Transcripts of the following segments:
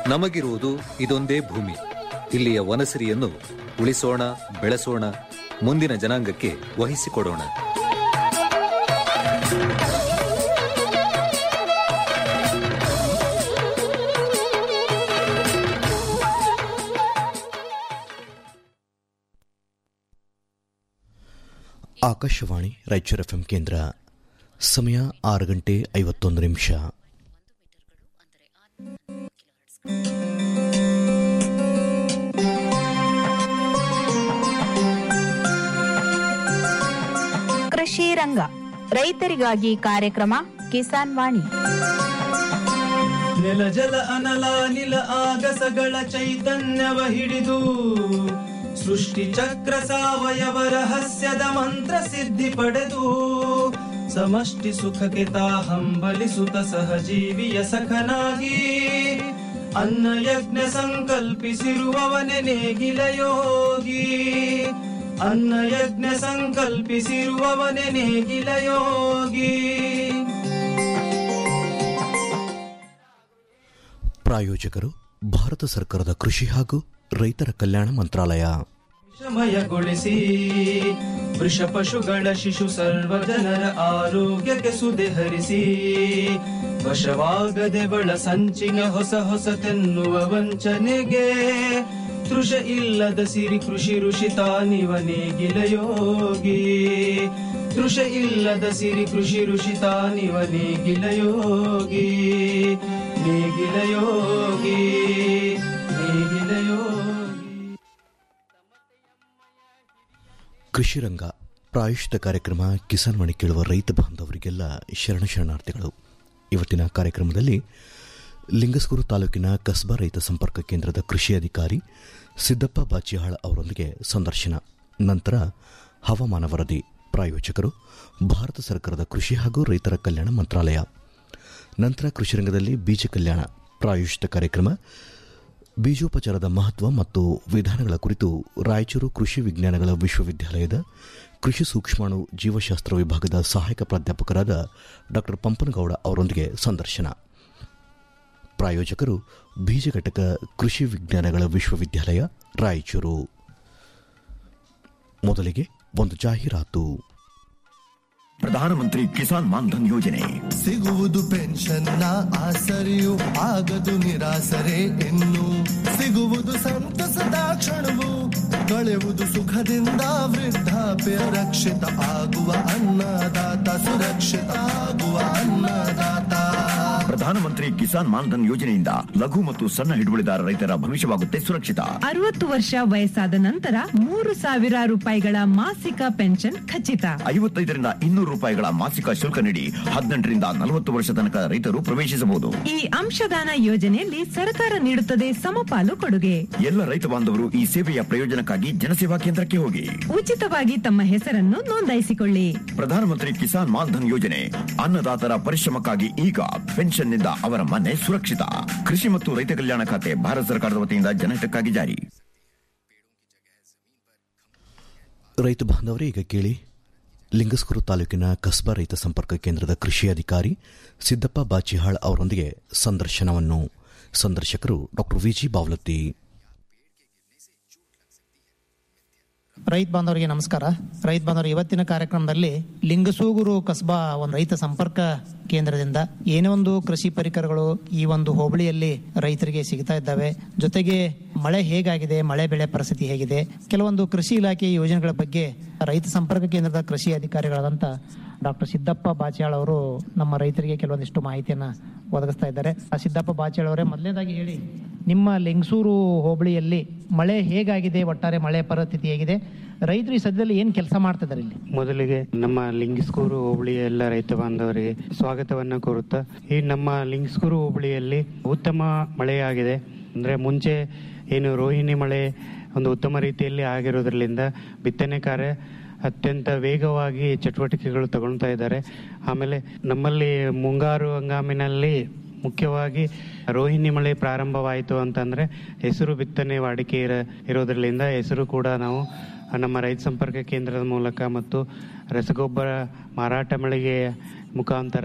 ನಮಗಿರುವುದು ಇದೊಂದೇ ಭೂಮಿ ಇಲ್ಲಿಯ ವನಸಿರಿಯನ್ನು ಉಳಿಸೋಣ ಬೆಳೆಸೋಣ ಮುಂದಿನ ಜನಾಂಗಕ್ಕೆ ವಹಿಸಿಕೊಡೋಣ ಆಕಾಶವಾಣಿ ರಾಯಚೂರು ಎಫ್ಎಂ ಕೇಂದ್ರ ಸಮಯ ಆರು ಗಂಟೆ ಐವತ್ತೊಂದು ನಿಮಿಷ ಕೃಷಿ ರಂಗ ರೈತರಿಗಾಗಿ ಕಾರ್ಯಕ್ರಮ ಕಿಸಾನ್ ವಾಣಿ ನೆಲ ಜಲ ಅನಲ ನಿಲ ಆಗಸಗಳ ಚೈತನ್ಯವ ಹಿಡಿದು ಸೃಷ್ಟಿ ಚಕ್ರ ಸಾವಯವ ರಹಸ್ಯದ ಮಂತ್ರ ಸಿದ್ಧಿ ಪಡೆದು ಸಮಷ್ಟಿ ಸುಖಕ್ಕೆ ತಾ ಹಂಬಲಿಸುತ್ತ ಸಹಜೀವಿಯ ಸಖನಾಗಿ ಅನ್ನ ಯಜ್ಞ ಸಂಕಲ್ಪಿಸಿರುವವನೆ ನೇಗಿಲ ಯೋಗಿ ಅನ್ನ ಯಜ್ಞ ಸಂಕಲ್ಪಿಸಿರುವವನೆ ನೇಗಿಲ ಯೋಗಿ ಪ್ರಾಯೋಜಕರು ಭಾರತ ಸರ್ಕಾರದ ಕೃಷಿ ಹಾಗೂ ರೈತರ ಕಲ್ಯಾಣ ಮಂತ್ರಾಲಯ ವಿಷಮಯಗೊಳಿಸಿ ವೃಷ ಪಶುಗಳ ಶಿಶು ಸರ್ವ ಜನರ ಆರೋಗ್ಯಕ್ಕೆ ಸುದೆ ಹರಿಸಿ ವಶವಾಗದೆ ಬಳ ಸಂಚಿನ ಹೊಸ ಹೊಸತೆನ್ನುವ ವಂಚನೆಗೆ ತೃಷ ಇಲ್ಲದ ಸಿರಿ ಕೃಷಿ ಋಷಿ ತಾನಿವ ನೇಗಿಲ ಯೋಗಿ ತೃಷ ಇಲ್ಲದ ಸಿರಿ ಕೃಷಿ ಋಷಿ ತಾನಿವ ನೇಗಿಲ ಯೋಗಿ ನೇಗಿಲ ಯೋಗಿ ನೇಗಿಲ ಯೋಗಿ ಕೃಷಿ ರಂಗ ಪ್ರಾಯುಷಿತ ಕಾರ್ಯಕ್ರಮ ಕಿಸಾನ್ ಮಣಿ ಕೇಳುವ ರೈತ ಬಾಂಧವರಿಗೆಲ್ಲ ಶರಣ ಶರಣಾರ್ಥಿಗಳು ಇವತ್ತಿನ ಕಾರ್ಯಕ್ರಮದಲ್ಲಿ ಲಿಂಗಸ್ಗೂರು ತಾಲೂಕಿನ ಕಸ್ಬಾ ರೈತ ಸಂಪರ್ಕ ಕೇಂದ್ರದ ಕೃಷಿ ಅಧಿಕಾರಿ ಸಿದ್ದಪ್ಪ ಬಾಚಿಹಾಳ್ ಅವರೊಂದಿಗೆ ಸಂದರ್ಶನ ನಂತರ ಹವಾಮಾನ ವರದಿ ಪ್ರಾಯೋಜಕರು ಭಾರತ ಸರ್ಕಾರದ ಕೃಷಿ ಹಾಗೂ ರೈತರ ಕಲ್ಯಾಣ ಮಂತ್ರಾಲಯ ನಂತರ ಕೃಷಿ ರಂಗದಲ್ಲಿ ಬೀಜ ಕಲ್ಯಾಣ ಪ್ರಾಯೋಜಿತ ಕಾರ್ಯಕ್ರಮ ಬೀಜೋಪಚಾರದ ಮಹತ್ವ ಮತ್ತು ವಿಧಾನಗಳ ಕುರಿತು ರಾಯಚೂರು ಕೃಷಿ ವಿಜ್ಞಾನಗಳ ವಿಶ್ವವಿದ್ಯಾಲಯದ ಕೃಷಿ ಸೂಕ್ಷ್ಮಾಣು ಜೀವಶಾಸ್ತ್ರ ವಿಭಾಗದ ಸಹಾಯಕ ಪ್ರಾಧ್ಯಾಪಕರಾದ ಡಾ ಪಂಪನಗೌಡ ಅವರೊಂದಿಗೆ ಸಂದರ್ಶನ ಪ್ರಾಯೋಜಕರು ಬೀಜ ಘಟಕ ಕೃಷಿ ವಿಜ್ಞಾನಗಳ ವಿಶ್ವವಿದ್ಯಾಲಯ ರಾಯಚೂರು ಮೊದಲಿಗೆ ಒಂದು ಜಾಹೀರಾತು ಪ್ರಧಾನಮಂತ್ರಿ ಕಿಸಾನ್ ಮಾನ್ಧನ್ ಯೋಜನೆ ಸಿಗುವುದು ಪೆನ್ಷನ್ನ ಆಸರೆಯು ಆಗದು ನಿರಾಸರೆ ಇನ್ನು ಸಿಗುವುದು ಸಂತಸದ ಕ್ಷಣವು ಕಳೆಯುವುದು ಸುಖದಿಂದ ವೃದ್ಧಾಪ್ಯ ರಕ್ಷಿತ ಆಗುವ ಅನ್ನದಾತ ಸುರಕ್ಷಿತ ಆಗುವ ಅನ್ನದಾತ ಪ್ರಧಾನಮಂತ್ರಿ ಕಿಸಾನ್ ಮಾನ್ಧನ್ ಯೋಜನೆಯಿಂದ ಲಘು ಮತ್ತು ಸಣ್ಣ ಹಿಡುವಳಿದಾರ ರೈತರ ಭವಿಷ್ಯವಾಗುತ್ತೆ ಸುರಕ್ಷಿತ ಅರವತ್ತು ವರ್ಷ ವಯಸ್ಸಾದ ನಂತರ ಮೂರು ಸಾವಿರ ರೂಪಾಯಿಗಳ ಮಾಸಿಕ ಪೆನ್ಷನ್ ಖಚಿತ ಐವತ್ತೈದರಿಂದ ಇನ್ನೂರು ರೂಪಾಯಿಗಳ ಮಾಸಿಕ ಶುಲ್ಕ ನೀಡಿ ಹದಿನೆಂಟರಿಂದ ನಲವತ್ತು ವರ್ಷ ತನಕ ರೈತರು ಪ್ರವೇಶಿಸಬಹುದು ಈ ಅಂಶದಾನ ಯೋಜನೆಯಲ್ಲಿ ಸರ್ಕಾರ ನೀಡುತ್ತದೆ ಸಮಪಾಲು ಕೊಡುಗೆ ಎಲ್ಲ ರೈತ ಬಾಂಧವರು ಈ ಸೇವೆಯ ಪ್ರಯೋಜನಕ್ಕಾಗಿ ಜನಸೇವಾ ಕೇಂದ್ರಕ್ಕೆ ಹೋಗಿ ಉಚಿತವಾಗಿ ತಮ್ಮ ಹೆಸರನ್ನು ನೋಂದಾಯಿಸಿಕೊಳ್ಳಿ ಪ್ರಧಾನಮಂತ್ರಿ ಕಿಸಾನ್ ಮಾನ್ಧನ್ ಯೋಜನೆ ಅನ್ನದಾತರ ಪರಿಶ್ರಮಕ್ಕಾಗಿ ಈಗ ಪೆನ್ಷನ್ನಿಂದ ಅವರ ಮನೆ ಸುರಕ್ಷಿತ ಕೃಷಿ ಮತ್ತು ರೈತ ಕಲ್ಯಾಣ ಖಾತೆ ಭಾರತ ಸರ್ಕಾರದ ವತಿಯಿಂದ ಜನಹಿತಕ್ಕಾಗಿ ಜಾರಿ ರೈತ ಬಾಂಧವರೇ ಈಗ ಕೇಳಿ ಲಿಂಗಸ್ಕೂರು ತಾಲೂಕಿನ ಕಸ್ಬಾ ರೈತ ಸಂಪರ್ಕ ಕೇಂದ್ರದ ಕೃಷಿ ಅಧಿಕಾರಿ ಸಿದ್ದಪ್ಪ ಬಾಚಿಹಾಳ್ ಅವರೊಂದಿಗೆ ಸಂದರ್ಶನವನ್ನು ಸಂದರ್ಶಕರು ಡಾಕ್ಟರ್ ವಿಜಿ ಬಾವ್ಲತ್ತಿ ರೈತ ಬಾಂಧವರಿಗೆ ನಮಸ್ಕಾರ ರೈತ ಬಾಂಧವರು ಇವತ್ತಿನ ಕಾರ್ಯಕ್ರಮದಲ್ಲಿ ಲಿಂಗಸೂಗುರು ಕಸ್ಬಾ ಒಂದು ರೈತ ಸಂಪರ್ಕ ಕೇಂದ್ರದಿಂದ ಏನೇ ಒಂದು ಕೃಷಿ ಪರಿಕರಗಳು ಈ ಒಂದು ಹೋಬಳಿಯಲ್ಲಿ ರೈತರಿಗೆ ಸಿಗ್ತಾ ಇದ್ದಾವೆ ಜೊತೆಗೆ ಮಳೆ ಹೇಗಾಗಿದೆ ಮಳೆ ಬೆಳೆ ಪರಿಸ್ಥಿತಿ ಹೇಗಿದೆ ಕೆಲವೊಂದು ಕೃಷಿ ಇಲಾಖೆ ಯೋಜನೆಗಳ ಬಗ್ಗೆ ರೈತ ಸಂಪರ್ಕ ಕೇಂದ್ರದ ಕೃಷಿ ಅಧಿಕಾರಿಗಳಾದಂಥ ಡಾಕ್ಟರ್ ಸಿದ್ದಪ್ಪ ಬಾಚಾಳ್ ಅವರು ನಮ್ಮ ರೈತರಿಗೆ ಕೆಲವೊಂದಿಷ್ಟು ಮಾಹಿತಿಯನ್ನ ಒದಗಿಸ್ತಾ ಇದ್ದಾರೆ ಆ ಸಿದ್ದಪ್ಪ ಬಾಚಾಳ್ ಅವರೇ ಮೊದಲನೇದಾಗಿ ಹೇಳಿ ನಿಮ್ಮ ಲಿಂಗಸೂರು ಹೋಬಳಿಯಲ್ಲಿ ಮಳೆ ಹೇಗಾಗಿದೆ ಒಟ್ಟಾರೆ ಮಳೆ ಪರಿಸ್ಥಿತಿ ಹೇಗಿದೆ ರೈತರು ಈ ಸದ್ಯದಲ್ಲಿ ಏನು ಕೆಲಸ ಮಾಡ್ತಿದ್ದಾರೆ ಇಲ್ಲಿ ಮೊದಲಿಗೆ ನಮ್ಮ ಲಿಂಗಿಸ್ಕೂರು ಹೋಬಳಿಯ ಎಲ್ಲ ರೈತ ಬಾಂಧವರಿಗೆ ಸ್ವಾಗತವನ್ನ ಕೋರುತ್ತಾ ಈ ನಮ್ಮ ಲಿಂಗಿಸ್ಕೂರು ಹೋಬಳಿಯಲ್ಲಿ ಉತ್ತಮ ಮಳೆಯಾಗಿದೆ ಅಂದ್ರೆ ಮುಂಚೆ ಏನು ರೋಹಿಣಿ ಮಳೆ ಒಂದು ಉತ್ತಮ ರೀತಿಯಲ್ಲಿ ಆಗಿರೋದ್ರಲ್ಲಿಂದ ಬಿತ್ತನೆ ಕಾರ್ಯ ಅತ್ಯಂತ ವೇಗವಾಗಿ ಚಟುವಟಿಕೆಗಳು ತಗೊಳ್ತಾ ಇದ್ದಾರೆ ಆಮೇಲೆ ನಮ್ಮಲ್ಲಿ ಮುಂಗಾರು ಹಂಗಾಮಿನಲ್ಲಿ ಮುಖ್ಯವಾಗಿ ರೋಹಿಣಿ ಮಳೆ ಪ್ರಾರಂಭವಾಯಿತು ಅಂತಂದ್ರೆ ಹೆಸರು ಬಿತ್ತನೆ ವಾಡಿಕೆ ಇರ ಇರೋದ್ರಲ್ಲಿಂದ ಹೆಸರು ಕೂಡ ನಾವು ನಮ್ಮ ರೈತ ಸಂಪರ್ಕ ಕೇಂದ್ರದ ಮೂಲಕ ಮತ್ತು ರಸಗೊಬ್ಬರ ಮಾರಾಟ ಮಳಿಗೆಯ ಮುಖಾಂತರ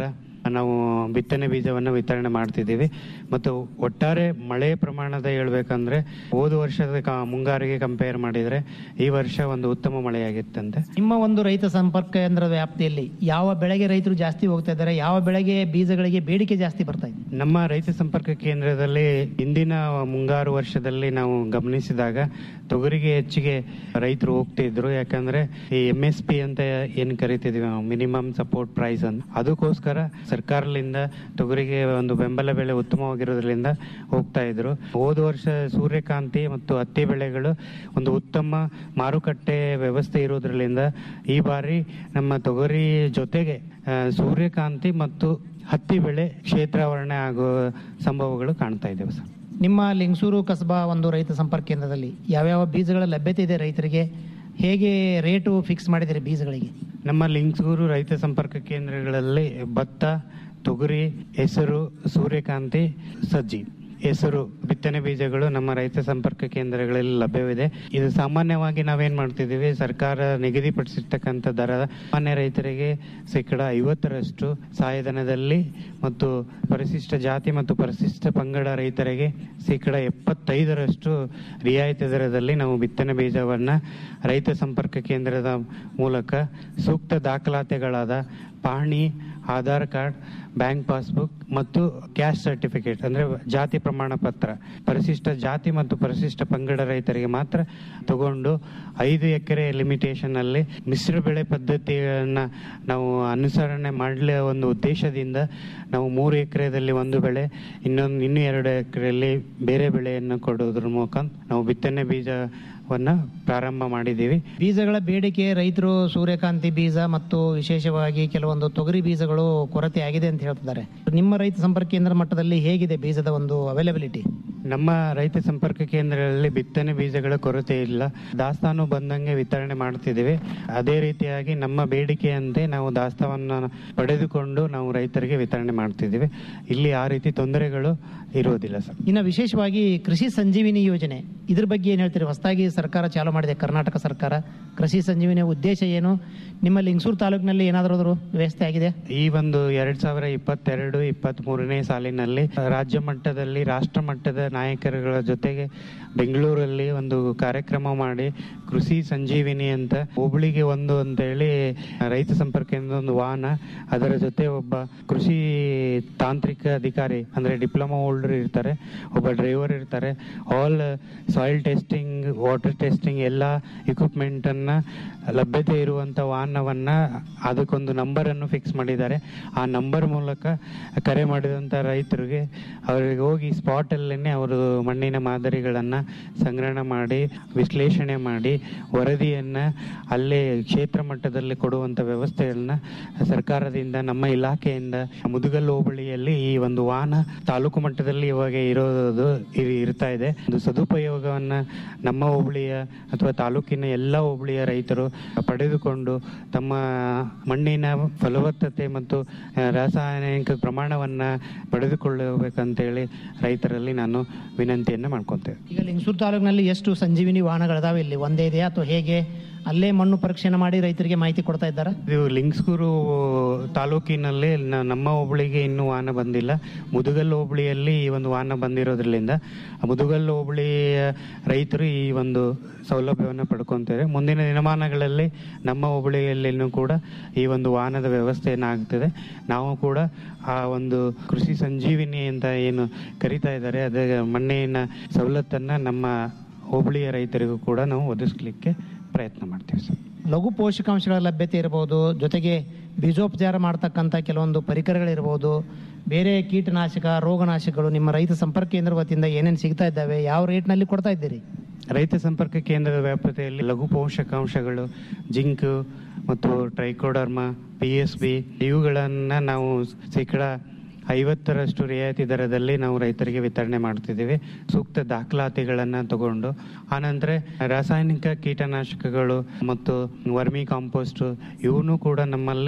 ನಾವು ಬಿತ್ತನೆ ಬೀಜವನ್ನು ವಿತರಣೆ ಮಾಡ್ತಿದ್ದೀವಿ ಮತ್ತು ಒಟ್ಟಾರೆ ಮಳೆ ಪ್ರಮಾಣದ ಹೇಳ್ಬೇಕಂದ್ರೆ ಹೋದ ವರ್ಷದ ಕ- ಮುಂಗಾರಿಗೆ ಕಂಪೇರ್ ಮಾಡಿದ್ರೆ ಈ ವರ್ಷ ಒಂದು ಉತ್ತಮ ಮಳೆಯಾಗಿತ್ತಂತೆ ನಿಮ್ಮ ಒಂದು ರೈತ ಸಂಪರ್ಕ ಕೇಂದ್ರದ ವ್ಯಾಪ್ತಿಯಲ್ಲಿ ಯಾವ ಬೆಳೆಗೆ ರೈತರು ಜಾಸ್ತಿ ಹೋಗ್ತಾ ಇದ್ದಾರೆ ಯಾವ ಬೆಳೆಗೆ ಬೀಜಗಳಿಗೆ ಬೇಡಿಕೆ ಜಾಸ್ತಿ ಬರ್ತಾ ಇದೆ ನಮ್ಮ ರೈತ ಸಂಪರ್ಕ ಕೇಂದ್ರದಲ್ಲಿ ಇಂದಿನ ಮುಂಗಾರು ವರ್ಷದಲ್ಲಿ ನಾವು ಗಮನಿಸಿದಾಗ ತೊಗರಿಗೆ ಹೆಚ್ಚಿಗೆ ರೈತರು ಹೋಗ್ತಿದ್ರು ಯಾಕಂದ್ರೆ ಈ ಎಂ ಎಸ್ ಪಿ ಅಂತ ಏನ್ ಕರಿತಿದೀವಿ ನಾವು ಮಿನಿಮಮ್ ಸಪೋರ್ಟ್ ಪ್ರೈಸ್ ಅಂತ ಅದಕ್ಕೋಸ್ಕರ ಸರ್ಕಾರದಿಂದ ತೊಗರಿಗೆ ಒಂದು ಬೆಂಬಲ ಬೆಲೆ ಉತ್ತಮವಾಗಿರೋದ್ರಿಂದ ಹೋಗ್ತಾ ಇದ್ರು ಹೋದ ವರ್ಷ ಸೂರ್ಯಕಾಂತಿ ಮತ್ತು ಹತ್ತಿ ಬೆಳೆಗಳು ಒಂದು ಉತ್ತಮ ಮಾರುಕಟ್ಟೆ ವ್ಯವಸ್ಥೆ ಇರೋದ್ರಿಂದ ಈ ಬಾರಿ ನಮ್ಮ ತೊಗರಿ ಜೊತೆಗೆ ಆ, ಸೂರ್ಯಕಾಂತಿ ಮತ್ತು ಹತ್ತಿ ಬೆಳೆ ಕ್ಷೇತ್ರಾವರಣೆ ಆಗೋ ಸಂಭವಗಳು ಕಾಣ್ತಾ ಇದ್ದೇವೆ ಸರ್ ನಿಮ್ಮ ಲಿಂಗಸೂರು ಕಸಬಾ ಒಂದು ರೈತ ಸಂಪರ್ಕ ಕೇಂದ್ರದಲ್ಲಿ ಯಾವ್ಯಾವ ಬೀಜಗಳ ಲಭ್ಯತೆ ಇದೆ ರೈತರಿಗೆ ಹೇಗೆ ರೇಟು ಫಿಕ್ಸ್ ಮಾಡಿದಿರಿ ಬೀಜಗಳಿಗೆ ನಮ್ಮ ಲಿಂಗ್ಸೂರು ರೈತ ಸಂಪರ್ಕ ಕೇಂದ್ರಗಳಲ್ಲಿ ಭತ್ತ ತೊಗರಿ ಹೆಸರು ಸೂರ್ಯಕಾಂತಿ ಸಜ್ಜಿ ಹೆಸರು ಬಿತ್ತನೆ ಬೀಜಗಳು ನಮ್ಮ ರೈತ ಸಂಪರ್ಕ ಕೇಂದ್ರಗಳಲ್ಲಿ ಲಭ್ಯವಿದೆ ಇದು ಸಾಮಾನ್ಯವಾಗಿ ನಾವೇನ್ ಮಾಡ್ತಿದ್ದೀವಿ ಸರ್ಕಾರ ನಿಗದಿಪಡಿಸಿರ್ತಕ್ಕಂಥ ದರ ಸಾಮಾನ್ಯ ರೈತರಿಗೆ ಶೇಕಡ ಐವತ್ತರಷ್ಟು ಸಹಾಯಧನದಲ್ಲಿ ಮತ್ತು ಪರಿಶಿಷ್ಟ ಜಾತಿ ಮತ್ತು ಪರಿಶಿಷ್ಟ ಪಂಗಡ ರೈತರಿಗೆ ಶೇಕಡ ಎಪ್ಪತ್ತೈದರಷ್ಟು ರಿಯಾಯಿತಿ ದರದಲ್ಲಿ ನಾವು ಬಿತ್ತನೆ ಬೀಜವನ್ನ ರೈತ ಸಂಪರ್ಕ ಕೇಂದ್ರದ ಮೂಲಕ ಸೂಕ್ತ ದಾಖಲಾತಿಗಳಾದ ಪಹಣಿ ಆಧಾರ್ ಕಾರ್ಡ್ ಬ್ಯಾಂಕ್ ಪಾಸ್ಬುಕ್ ಮತ್ತು ಕ್ಯಾಶ್ ಸರ್ಟಿಫಿಕೇಟ್ ಅಂದ್ರೆ ಜಾತಿ ಪ್ರಮಾಣ ಪತ್ರ ಪರಿಶಿಷ್ಟ ಜಾತಿ ಮತ್ತು ಪರಿಶಿಷ್ಟ ಪಂಗಡ ರೈತರಿಗೆ ಮಾತ್ರ ತಗೊಂಡು ಐದು ಎಕರೆ ಲಿಮಿಟೇಷನ್ ಅಲ್ಲಿ ಮಿಶ್ರ ಬೆಳೆ ಪದ್ಧತಿಯನ್ನ ನಾವು ಅನುಸರಣೆ ಮಾಡಲಿ ಒಂದು ಉದ್ದೇಶದಿಂದ ನಾವು ಮೂರು ಎಕರೆದಲ್ಲಿ ಒಂದು ಬೆಳೆ ಇನ್ನೊಂದು ಇನ್ನೂ ಎರಡು ಎಕರೆಯಲ್ಲಿ ಬೇರೆ ಬೆಳೆಯನ್ನು ಕೊಡೋದ್ರ ಮೂಲಕ ನಾವು ಬಿತ್ತನೆ ಬೀಜವನ್ನ ಪ್ರಾರಂಭ ಮಾಡಿದ್ದೀವಿ ಬೀಜಗಳ ಬೇಡಿಕೆ ರೈತರು ಸೂರ್ಯಕಾಂತಿ ಬೀಜ ಮತ್ತು ವಿಶೇಷವಾಗಿ ಕೆಲವೊಂದು ತೊಗರಿ ಬೀಜಗಳು ಕೊರತೆ ಆಗಿದೆ ಅಂತ ಹೇಳ್ತಿದ್ದಾರೆ ನಿಮ್ಮ ರೈತ ಸಂಪರ್ಕ ಕೇಂದ್ರ ಮಟ್ಟದಲ್ಲಿ ಹೇಗಿದೆ ಬೀಜದ ಒಂದು ಅವೈಲಬಿಲಿಟಿ ನಮ್ಮ ರೈತ ಸಂಪರ್ಕ ಕೇಂದ್ರಗಳಲ್ಲಿ ಬಿತ್ತನೆ ಬೀಜಗಳ ಕೊರತೆ ಇಲ್ಲ ದಾಸ್ತಾನು ಬಂದಂಗೆ ವಿತರಣೆ ಮಾಡ್ತಿದ್ದೀವಿ ಅದೇ ರೀತಿಯಾಗಿ ನಮ್ಮ ಬೇಡಿಕೆಯಂತೆ ನಾವು ದಾಸ್ತಾವನ್ನು ಪಡೆದುಕೊಂಡು ನಾವು ರೈತರಿಗೆ ವಿತರಣೆ ಮಾಡ್ತಿದ್ದೀವಿ ಇಲ್ಲಿ ಆ ರೀತಿ ತೊಂದರೆಗಳು ಇರುವುದಿಲ್ಲ ಸರ್ ಇನ್ನು ವಿಶೇಷವಾಗಿ ಕೃಷಿ ಸಂಜೀವಿನಿ ಯೋಜನೆ ಇದ್ರ ಬಗ್ಗೆ ಏನು ಹೇಳ್ತೀರಿ ಹೊಸದಾಗಿ ಸರ್ಕಾರ ಚಾಲೂ ಮಾಡಿದೆ ಕರ್ನಾಟಕ ಸರ್ಕಾರ ಕೃಷಿ ಸಂಜೀವಿನಿ ಉದ್ದೇಶ ಏನು ನಿಮ್ಮ ಲಿಂಗಸೂರು ತಾಲೂಕಿನಲ್ಲಿ ಏನಾದರೂ ವ್ಯವಸ್ಥೆ ಆಗಿದೆ ಈ ಒಂದು ಎರಡ್ ಸಾವಿರ ಇಪ್ಪತ್ತೆರಡು ಇಪ್ಪತ್ತ್ ಮೂರನೇ ಸಾಲಿನಲ್ಲಿ ರಾಜ್ಯ ಮಟ್ಟದಲ್ಲಿ ರಾಷ್ಟ್ರ ಮಟ್ಟದ ನಾಯಕರುಗಳ ಜೊತೆಗೆ ಬೆಂಗಳೂರಲ್ಲಿ ಒಂದು ಕಾರ್ಯಕ್ರಮ ಮಾಡಿ ಕೃಷಿ ಸಂಜೀವಿನಿ ಅಂತ ಹೋಬಳಿಗೆ ಒಂದು ಅಂತ ಹೇಳಿ ರೈತ ಸಂಪರ್ಕ ಕೇಂದ್ರ ಒಂದು ವಾಹನ ಅದರ ಜೊತೆ ಒಬ್ಬ ಕೃಷಿ ತಾಂತ್ರಿಕ ಅಧಿಕಾರಿ ಅಂದ್ರೆ ಡಿಪ್ಲೊಮಾ ಹೋಲ್ಡರ್ ಇರ್ತಾರೆ ಒಬ್ಬ ಡ್ರೈವರ್ ಇರ್ತಾರೆ all soil testing water testing ಎಲ್ಲ ಇಕ್ವಿಪ್ಮೆಂಟ್ ಅನ್ನ ಲಭ್ಯತೆ ಇರುವಂತ ವಾಹನವನ್ನ ಅದಕ್ಕೊಂದು ನಂಬರ್ ಅನ್ನು ಫಿಕ್ಸ್ ಮಾಡಿದ್ದಾರೆ ಆ ನಂಬರ್ ಮೂಲಕ ಕರೆ ಮಾಡಿದಂತ ರೈತರಿಗೆ ಅವರಿಗೆ ಹೋಗಿ ಸ್ಪಾಟ್ ಅಲ್ಲೇನೆ ಅವರು ಮಣ್ಣಿನ ಮಾದರಿಗಳನ್ನ ಸಂಗ್ರಹಣ ಮಾಡಿ ವಿಶ್ಲೇಷಣೆ ಮಾಡಿ ವರದಿಯನ್ನ ಅಲ್ಲೇ ಕ್ಷೇತ್ರ ಮಟ್ಟದಲ್ಲಿ ಕೊಡುವಂತ ವ್ಯವಸ್ಥೆಯನ್ನ ಸರ್ಕಾರದಿಂದ ನಮ್ಮ ಇಲಾಖೆಯಿಂದ ಮುದುಗಲ್ ಹೋಬಳಿಯಲ್ಲಿ ಈ ಒಂದು ವಾಹನ ತಾಲೂಕು ಮಟ್ಟದಲ್ಲಿ ಇವಾಗ ಇರೋದು ಇರ್- ಇರ್ತಾ ಇದೆ ಒಂದು ಸದುಪಯೋಗವನ್ನ ನಮ್ಮ ಹೋಬಳಿಯ ಅಥವಾ ತಾಲೂಕಿನ ಎಲ್ಲ ಹೋಬಳಿಯ ರೈತರು ಪಡೆದುಕೊಂಡು ತಮ್ಮ ಮಣ್ಣಿನ ಫಲವತ್ತತೆ ಮತ್ತು ಆ, ರಾಸಾಯನಿಕ ಪ್ರಮಾಣವನ್ನ ಪಡೆದುಕೊಳ್ಳಬೇಕಂತೇಳಿ ರೈತರಲ್ಲಿ ನಾನು ವಿನಂತಿಯನ್ನ ಮಾಡ್ಕೊತೇವೆ ಈಗ ಲಿಂಗಸೂರು ತಾಲೂಕಿನಲ್ಲಿ ಎಷ್ಟು ಸಂಜೀವಿನಿ ವಾಹನಗಳಿದಾವೆ ಇಲ್ಲಿ ಒಂದೇ ಇದೆಯಾ ಅಥವಾ ಹೇಗೆ ಅಲ್ಲೇ ಮಣ್ಣು ಪರೀಕ್ಷೆನ ಮಾಡಿ ರೈತರಿಗೆ ಮಾಹಿತಿ ಕೊಡ್ತಾ ಇದ್ದಾರಾ ಇದು ಲಿಂಗ್ಸ್ಗೂರು ತಾಲೂಕಿನಲ್ಲಿ ನ- ನಮ್ಮ ಹೋಬಳಿಗೆ ಇನ್ನೂ ವಾಹನ ಬಂದಿಲ್ಲ ಮುದುಗಲ್ ಹೋಬಳಿಯಲ್ಲಿ ಈ ಒಂದು ವಾಹನ ಬಂದಿರೋದ್ರಿಂದ ಆ ಮುದುಗಲ್ ಹೋಬಳಿಯ ರೈತರು ಈ ಒಂದು ಸೌಲಭ್ಯವನ್ನು ಪಡ್ಕೊಂತಾರೆ ಮುಂದಿನ ದಿನಮಾನಗಳಲ್ಲಿ ನಮ್ಮ ಹೋಬಳಿಯಲ್ಲಿನೂ ಕೂಡ ಈ ಒಂದು ವಾಹನದ ವ್ಯವಸ್ಥೆ ಏನಾಗ್ತದೆ ನಾವು ಕೂಡ ಆ ಒಂದು ಕೃಷಿ ಸಂಜೀವಿನಿ ಅಂತ ಏನು ಕರಿತಾ ಇದ್ದಾರೆ ಅದೇ ಮಣ್ಣಿನ ಸವಲತ್ತನ್ನ ನಮ್ಮ ಹೋಬಳಿಯ ರೈತರಿಗೂ ಕೂಡ ನಾವು ಒದಗಿಸ್ಲಿಕ್ಕೆ ಪ್ರಯತ್ನ ಮಾಡ್ತೀವಿ ಸರ್ ಲಘು ಪೋಷಕಾಂಶಗಳ ಲಭ್ಯತೆ ಇರಬಹುದು ಜೊತೆಗೆ ಬೀಜೋಪಚಾರ ಮಾಡ್ತಕ್ಕಂಥ ಕೆಲವೊಂದು ಪರಿಕರಗಳಿರ್ಬೋದು ಬೇರೆ ಕೀಟನಾಶಕ ರೋಗನಾಶಕಗಳು ನಿಮ್ಮ ರೈತ ಸಂಪರ್ಕ ಕೇಂದ್ರ ವತಿಯಿಂದ ಏನೇನು ಸಿಗ್ತಾ ಇದ್ದಾವೆ ಯಾವ ರೇಟ್ನಲ್ಲಿ ಕೊಡ್ತಾ ಇದ್ದೀರಿ ರೈತ ಸಂಪರ್ಕ ಕೇಂದ್ರದ ವ್ಯಾಪ್ತಿಯಲ್ಲಿ ಲಘು ಪೋಷಕಾಂಶಗಳು ಜಿಂಕ್ ಮತ್ತು ಟ್ರೈಕೋಡರ್ಮ ಪಿ ಎಸ್ ಬಿ ಇವುಗಳನ್ನ ನಾವು ಶೇಕಡ ಐವತ್ತರಷ್ಟು ರಿಯಾಯಿತಿ ದರದಲ್ಲಿ ನಾವು ರೈತರಿಗೆ ವಿತರಣೆ ಮಾಡ್ತಿದ್ದೀವಿ ಸೂಕ್ತ ದಾಖಲಾತಿಗಳನ್ನು ತಗೊಂಡು ಆನಂತರ ರಾಸಾಯನಿಕ ಕೀಟನಾಶಕಗಳು ಮತ್ತು ವರ್ಮಿ ಕಾಂಪೋಸ್ಟ್ ಇವನು ಕೂಡ ನಮ್ಮಲ್ಲಿ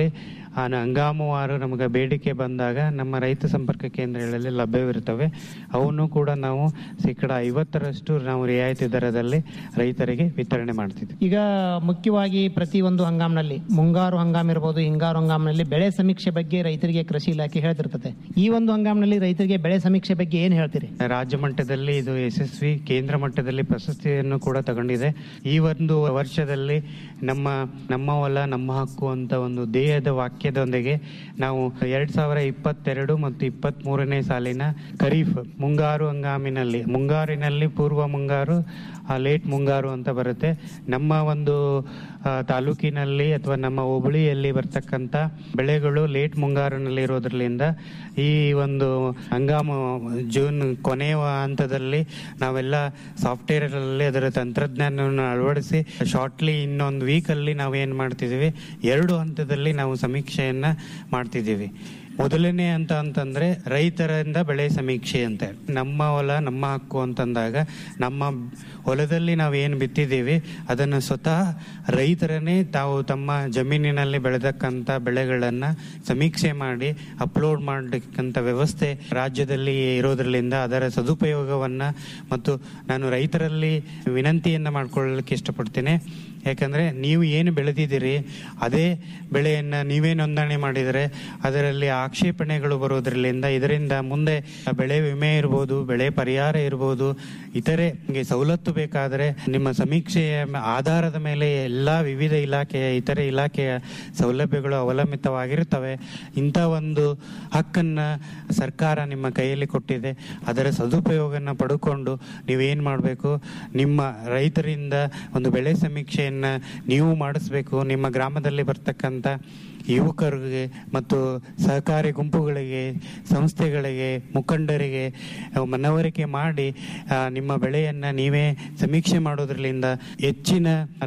ಆ ಹಂಗಾಮುವಾರು ನಮಗೆ ಬೇಡಿಕೆ ಬಂದಾಗ ನಮ್ಮ ರೈತ ಸಂಪರ್ಕ ಕೇಂದ್ರಗಳಲ್ಲಿ ಲಭ್ಯವಿರುತ್ತವೆ ಅವನ್ನು ಕೂಡ ನಾವು ಶೇಕಡ ಐವತ್ತರಷ್ಟು ನಾವು ರಿಯಾಯಿತಿ ದರದಲ್ಲಿ ರೈತರಿಗೆ ವಿತರಣೆ ಮಾಡ್ತಿದ್ವಿ ಈಗ ಮುಖ್ಯವಾಗಿ ಪ್ರತಿ ಒಂದು ಹಂಗಾಮಿನಲ್ಲಿ ಮುಂಗಾರು ಹಂಗಾಮ ಇರ್ಬೋದು ಹಿಂಗಾರು ಹಂಗಾಮಿನಲ್ಲಿ ಬೆಳೆ ಸಮೀಕ್ಷೆ ಬಗ್ಗೆ ರೈತರಿಗೆ ಕೃಷಿ ಇಲಾಖೆ ಹೇಳ್ತಿರ್ತದೆ ಈ ಒಂದು ಹಂಗಾಮಿನಲ್ಲಿ ರೈತರಿಗೆ ಬೆಳೆ ಸಮೀಕ್ಷೆ ಬಗ್ಗೆ ಏನು ಹೇಳ್ತೀರಿ ರಾಜ್ಯ ಮಟ್ಟದಲ್ಲಿ ಇದು ಯಶಸ್ವಿ ಕೇಂದ್ರ ಮಟ್ಟದಲ್ಲಿ ಪ್ರಶಸ್ತಿಯನ್ನು ಕೂಡ ತಗೊಂಡಿದೆ ಈ ಒಂದು ವರ್ಷದಲ್ಲಿ ನಮ್ಮ ನಮ್ಮ ಹೊಲ ನಮ್ಮ ಹಕ್ಕು ಅಂತ ಒಂದು ದೇಹದ ವಾಕ್ಯದೊಂದಿಗೆ ನಾವು ಎರಡ್ ಸಾವಿರ ಇಪ್ಪತ್ತೆರಡು ಮತ್ತು ಇಪ್ಪತ್ತ್ ಮೂರನೇ ಸಾಲಿನ ಖರೀಫ್ ಮುಂಗಾರು ಹಂಗಾಮಿನಲ್ಲಿ ಮುಂಗಾರಿನಲ್ಲಿ ಪೂರ್ವ ಮುಂಗಾರು ಲೇಟ್ ಮುಂಗಾರು ಅಂತ ಬರುತ್ತೆ ನಮ್ಮ ಒಂದು ಆ, ತಾಲೂಕಿನಲ್ಲಿ ಅಥವಾ ನಮ್ಮ ಹೋಬಳಿಯಲ್ಲಿ ಬರ್ತಕ್ಕಂಥ ಬೆಳೆಗಳು ಲೇಟ್ ಮುಂಗಾರಿನಲ್ಲಿ ಇರೋದ್ರಲ್ಲಿಂದ ಈ ಒಂದು ಹಂಗಾಮು ಜೂನ್ ಕೊನೆಯ ಹಂತದಲ್ಲಿ ನಾವೆಲ್ಲ ಸಾಫ್ಟ್ವೇರ್ ಅಲ್ಲಿ ಅದರ ತಂತ್ರಜ್ಞಾನವನ್ನು ಅಳವಡಿಸಿ ಶಾರ್ಟ್ಲಿ ಇನ್ನೊಂದು ವೀಕ್ ಅಲ್ಲಿ ನಾವು ಏನ್ ಮಾಡ್ತಿದೀವಿ ಎರಡು ಹಂತದಲ್ಲಿ ನಾವು ಸಮೀಕ್ಷೆಯನ್ನ ಮಾಡ್ತಿದ್ದೀವಿ ಮೊದಲನೇ ಹಂತ ಅಂತಂದ್ರೆ ರೈತರಿಂದ ಬೆಳೆ ಸಮೀಕ್ಷೆ ಅಂತ ನಮ್ಮ ಹೊಲ ನಮ್ಮ ಹಕ್ಕು ಅಂತಂದಾಗ ನಮ್ಮ ಹೊಲದಲ್ಲಿ ನಾವು ಏನು ಬಿತ್ತಿದ್ದೀವಿ ಅದನ್ನು ಸ್ವತಃ ರೈತರನ್ನೇ ತಾವು ತಮ್ಮ ಜಮೀನಿನಲ್ಲಿ ಬೆಳೆದಕ್ಕಂಥ ಬೆಳೆಗಳನ್ನ ಸಮೀಕ್ಷೆ ಮಾಡಿ ಅಪ್ಲೋಡ್ ಮಾಡಕ್ಕಂಥ ವ್ಯವಸ್ಥೆ ರಾಜ್ಯದಲ್ಲಿ ಇರೋದ್ರಲ್ಲಿಂದ ಅದರ ಸದುಪಯೋಗವನ್ನ ಮತ್ತು ನಾನು ರೈತರಲ್ಲಿ ವಿನಂತಿಯನ್ನ ಮಾಡ್ಕೊಳ್ಳಲಿಕ್ಕೆ ಇಷ್ಟಪಡ್ತೇನೆ ಯಾಕಂದ್ರೆ ನೀವು ಏನು ಬೆಳೆದಿದ್ದೀರಿ ಅದೇ ಬೆಳೆಯನ್ನ ನೀವೇ ನೋಂದಣಿ ಮಾಡಿದರೆ ಅದರಲ್ಲಿ ಆಕ್ಷೇಪಣೆಗಳು ಬರೋದ್ರಲ್ಲಿಂದ ಇದರಿಂದ ಮುಂದೆ ಬೆಳೆ ವಿಮೆ ಇರ್ಬೋದು ಬೆಳೆ ಪರಿಹಾರ ಇರ್ಬೋದು ಇತರೆ ನಿಮಗೆ ಸವಲತ್ತು ಬೇಕಾದರೆ ನಿಮ್ಮ ಸಮೀಕ್ಷೆಯ ಆಧಾರದ ಮೇಲೆ ಎಲ್ಲಾ ವಿವಿಧ ಇಲಾಖೆಯ ಇತರೆ ಇಲಾಖೆಯ ಸೌಲಭ್ಯಗಳು ಅವಲಂಬಿತವಾಗಿರುತ್ತವೆ ಇಂಥ ಒಂದು ಹಕ್ಕನ್ನ ಸರ್ಕಾರ ನಿಮ್ಮ ಕೈಯಲ್ಲಿ ಕೊಟ್ಟಿದೆ ಅದರ ಸದುಪಯೋಗನ ಪಡ್ಕೊಂಡು ನೀವೇನ್ ಮಾಡಬೇಕು ನಿಮ್ಮ ರೈತರಿಂದ ಒಂದು ಬೆಳೆ ಸಮೀಕ್ಷೆಯನ್ನ ನೀವು ಮಾಡಿಸ್ಬೇಕು ನಿಮ್ಮ ಗ್ರಾಮದಲ್ಲಿ ಬರ್ತಕ್ಕಂಥ ಯುವಕರಿಗೆ ಮತ್ತು ಸಹಕಾರಿ ಗುಂಪುಗಳಿಗೆ ಸಂಸ್ಥೆಗಳಿಗೆ ಮುಖಂಡರಿಗೆ ಅಹ್, ಮನವರಿಕೆ ಮಾಡಿ ಆ, ನಿಮ್ಮ ಬೆಳೆಯನ್ನ ನೀವೇ ಸಮೀಕ್ಷೆ ಮಾಡೋದ್ರಲ್ಲಿಂದ ಹೆಚ್ಚಿನ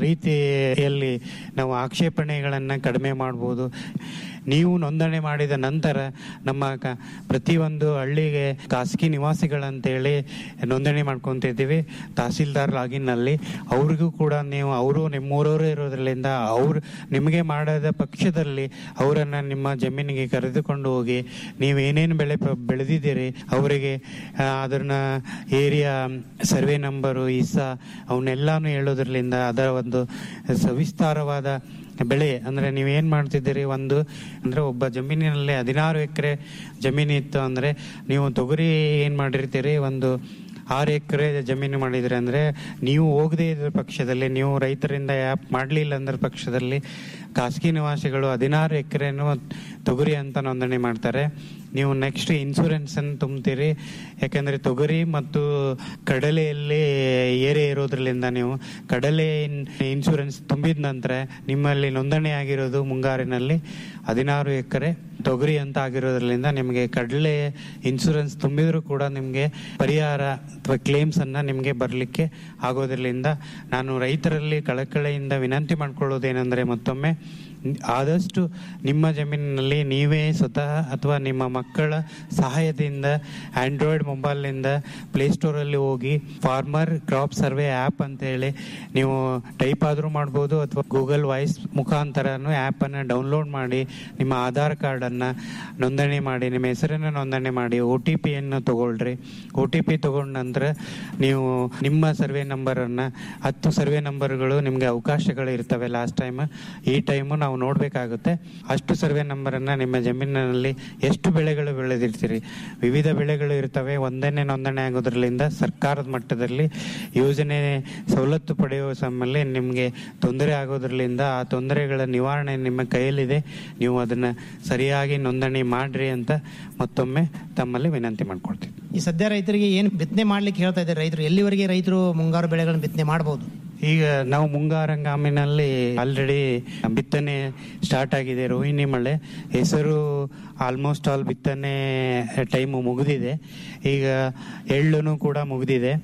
ರೀತಿಯಲ್ಲಿ ನಾವು ಆಕ್ಷೇಪಣೆಗಳನ್ನ ಕಡಿಮೆ ಮಾಡ್ಬೋದು ನೀವು ನೋಂದಣಿ ಮಾಡಿದ ನಂತರ ನಮ್ಮ ಕ- ಪ್ರತಿಯೊಂದು ಹಳ್ಳಿಗೆ ಖಾಸಗಿ ನಿವಾಸಿಗಳಂತೇಳಿ ನೋಂದಣಿ ಮಾಡ್ಕೊಂತಿದ್ದೀವಿ ತಹಸೀಲ್ದಾರ್ ಲಾಗಿನ್ನಲ್ಲಿ ಅವ್ರಿಗೂ ಕೂಡ ನೀವು ಅವರು ನಿಮ್ಮೂರವರೇ ಇರೋದ್ರಿಂದ ಅವ್ರು ನಿಮಗೆ ಮಾಡದ ಪಕ್ಷದಲ್ಲಿ ಅವರನ್ನ ನಿಮ್ಮ ಜಮೀನಿಗೆ ಕರೆದುಕೊಂಡು ಹೋಗಿ ನೀವು ಏನೇನು ಬೆಳೆ ಪ- ಬೆಳೆದಿದ್ದೀರಿ ಅವರಿಗೆ ಆ, ಅದನ್ನ ಏರಿಯಾ ಸರ್ವೆ ನಂಬರು ಇಸಾ ಅವನ್ನೆಲ್ಲಾನು ಹೇಳೋದ್ರಲ್ಲಿಂದ ಅದರ ಒಂದು ಸವಿಸ್ತಾರವಾದ ಬೆಳೆ ಅಂದ್ರೆ ನೀವು ಏನ್ ಮಾಡ್ತಿದ್ದೀರಿ ಒಂದು ಅಂದ್ರೆ ಒಬ್ಬ ಜಮೀನಿನಲ್ಲಿ ಹದಿನಾರು ಎಕರೆ ಜಮೀನು ಇತ್ತು ಅಂದ್ರೆ ನೀವು ತೊಗರಿ ಏನ್ ಮಾಡಿರ್ತೀರಿ ಒಂದು ಆರು ಎಕರೆ ಜಮೀನು ಮಾಡಿದ್ರೆ ಅಂದ್ರೆ ನೀವು ಹೋಗದೇ ಇದ್ರ ಪಕ್ಷದಲ್ಲಿ ನೀವು ರೈತರಿಂದ ಆ್ಯಪ್ ಮಾಡಲಿಲ್ಲ ಅಂದ್ರೆ ಪಕ್ಷದಲ್ಲಿ ಖಾಸಗಿ ನಿವಾಸಿಗಳು ಹದಿನಾರು ಎಕರೆನು ತೊಗರಿ ಅಂತ ನೋಂದಣಿ ಮಾಡ್ತಾರೆ ನೀವು ನೆಕ್ಸ್ಟ್ ಇನ್ಸೂರೆನ್ಸ್ ಅನ್ನು ತುಂಬ್ತೀರಿ ಯಾಕಂದ್ರೆ ತೊಗರಿ ಮತ್ತು ಕಡಲೆಯಲ್ಲಿ ಏರೆ ಇರೋದ್ರಲ್ಲಿಂದ ನೀವು ಕಡಲೆ ಇನ್ಸೂರೆನ್ಸ್ ತುಂಬಿದ ನಂತರ ನಿಮ್ಮಲ್ಲಿ ನೋಂದಣಿ ಆಗಿರೋದು ಮುಂಗಾರಿನಲ್ಲಿ ಹದಿನಾರು ಎಕರೆ ತೊಗರಿ ಅಂತ ಆಗಿರೋದ್ರಿಂದ ನಿಮಗೆ ಕಡಲೆ ಇನ್ಸೂರೆನ್ಸ್ ತುಂಬಿದ್ರು ಕೂಡ ನಿಮಗೆ ಪರಿಹಾರ ಅಥವಾ ಕ್ಲೇಮ್ಸ್ ಅನ್ನ ನಿಮಗೆ ಬರಲಿಕ್ಕೆ ಆಗೋದ್ರಿಂದ ನಾನು ರೈತರಲ್ಲಿ ಕಳಕಳೆಯಿಂದ ವಿನಂತಿ ಮಾಡ್ಕೊಳ್ಳೋದೇನೆಂದ್ರೆ ಮತ್ತೊಮ್ಮೆ ಆದಷ್ಟು ನಿಮ್ಮ ಜಮೀನಿನಲ್ಲಿ ನೀವೇ ಸ್ವತಃ ಅಥವಾ ನಿಮ್ಮ ಮಕ್ಕಳ ಸಹಾಯದಿಂದ ಆಂಡ್ರಾಯ್ಡ್ ಮೊಬೈಲ್ನಿಂದ ಪ್ಲೇಸ್ಟೋರಲ್ಲಿ ಹೋಗಿ ಫಾರ್ಮರ್ ಕ್ರಾಪ್ ಸರ್ವೆ ಆ್ಯಪ್ ಅಂತ ಹೇಳಿ ನೀವು ಟೈಪ್ ಆದರೂ ಮಾಡ್ಬೋದು ಅಥವಾ ಗೂಗಲ್ ವಾಯ್ಸ್ ಮುಖಾಂತರನು ಆ್ಯಪನ್ನು ಡೌನ್ಲೋಡ್ ಮಾಡಿ ನಿಮ್ಮ ಆಧಾರ್ ಕಾರ್ಡನ್ನು ನೋಂದಣಿ ಮಾಡಿ ನಿಮ್ಮ ಹೆಸರನ್ನು ನೋಂದಣಿ ಮಾಡಿ ಒ ಟಿ ಪಿಯನ್ನು ತಗೊಳ್ರಿ ಒ ಟಿ ಪಿ ತಗೊಂಡ ನಂತರ ನೀವು ನಿಮ್ಮ ಸರ್ವೆ ನಂಬರನ್ನು ಹತ್ತು ಸರ್ವೆ ನಂಬರ್ಗಳು ನಿಮಗೆ ಅವಕಾಶಗಳು ಇರ್ತವೆ ಲಾಸ್ಟ್ ಟೈಮ್ ಈ ಟೈಮು ನಾವು ನೋಡಬೇಕಾಗುತ್ತೆ ಅಷ್ಟು ಸರ್ವೆ ನಂಬರನ್ನು ನಿಮ್ಮ ಜಮೀನಿನಲ್ಲಿ ಎಷ್ಟು ಬೆಳೆಗಳು ಬೆಳೆದಿರ್ತೀರಿ ವಿವಿಧ ಬೆಳೆಗಳು ಇರ್ತವೆ ಒಂದನೇ ನೋಂದಣಿ ಆಗೋದ್ರಲ್ಲಿಂದ ಸರ್ಕಾರದ ಮಟ್ಟದಲ್ಲಿ ಯೋಜನೆ ಸವಲತ್ತು ಪಡೆಯುವ ಸಮಯಲ್ಲಿ ನಿಮಗೆ ತೊಂದರೆ ಆಗೋದ್ರಲ್ಲಿಂದ ಆ ತೊಂದರೆಗಳ ನಿವಾರಣೆ ನಿಮ್ಮ ಕೈಯಲ್ಲಿದೆ ನೀವು ಅದನ್ನ ಸರಿಯಾಗಿ ನೋಂದಣಿ ಮಾಡ್ರಿ ಅಂತ ಮತ್ತೊಮ್ಮೆ ತಮ್ಮಲ್ಲಿ ವಿನಂತಿ ಮಾಡ್ಕೊಳ್ತೀನಿ ಈ ಸದ್ಯ ರೈತರಿಗೆ ಏನು ಬಿತ್ತನೆ ಮಾಡ್ಲಿಕ್ಕೆ ಹೇಳ್ತಾ ಇದ್ದಾರೆ ರೈತರು ಎಲ್ಲಿವರೆಗೆ ರೈತರು ಮುಂಗಾರು ಬೆಳೆಗಳನ್ನು ಬಿತ್ತನೆ ಮಾಡಬಹುದು ಈಗ ನಾವು ಮುಂಗಾರಂಗಾಮಿನಲ್ಲಿ ಆಲ್ರೆಡಿ ಬಿತ್ತನೆ ಸ್ಟಾರ್ಟ್ ಆಗಿದೆ ರೋಹಿಣಿ ಮಳೆ ಹೆಸರು ಆಲ್ಮೋಸ್ಟ್ ಆಲ್ ಬಿತ್ತನೆ ಟೈಮು ಮುಗಿದಿದೆ ಈಗ ಎಳ್ಳುನು ಕೂಡ ಮುಗಿದಿದೆ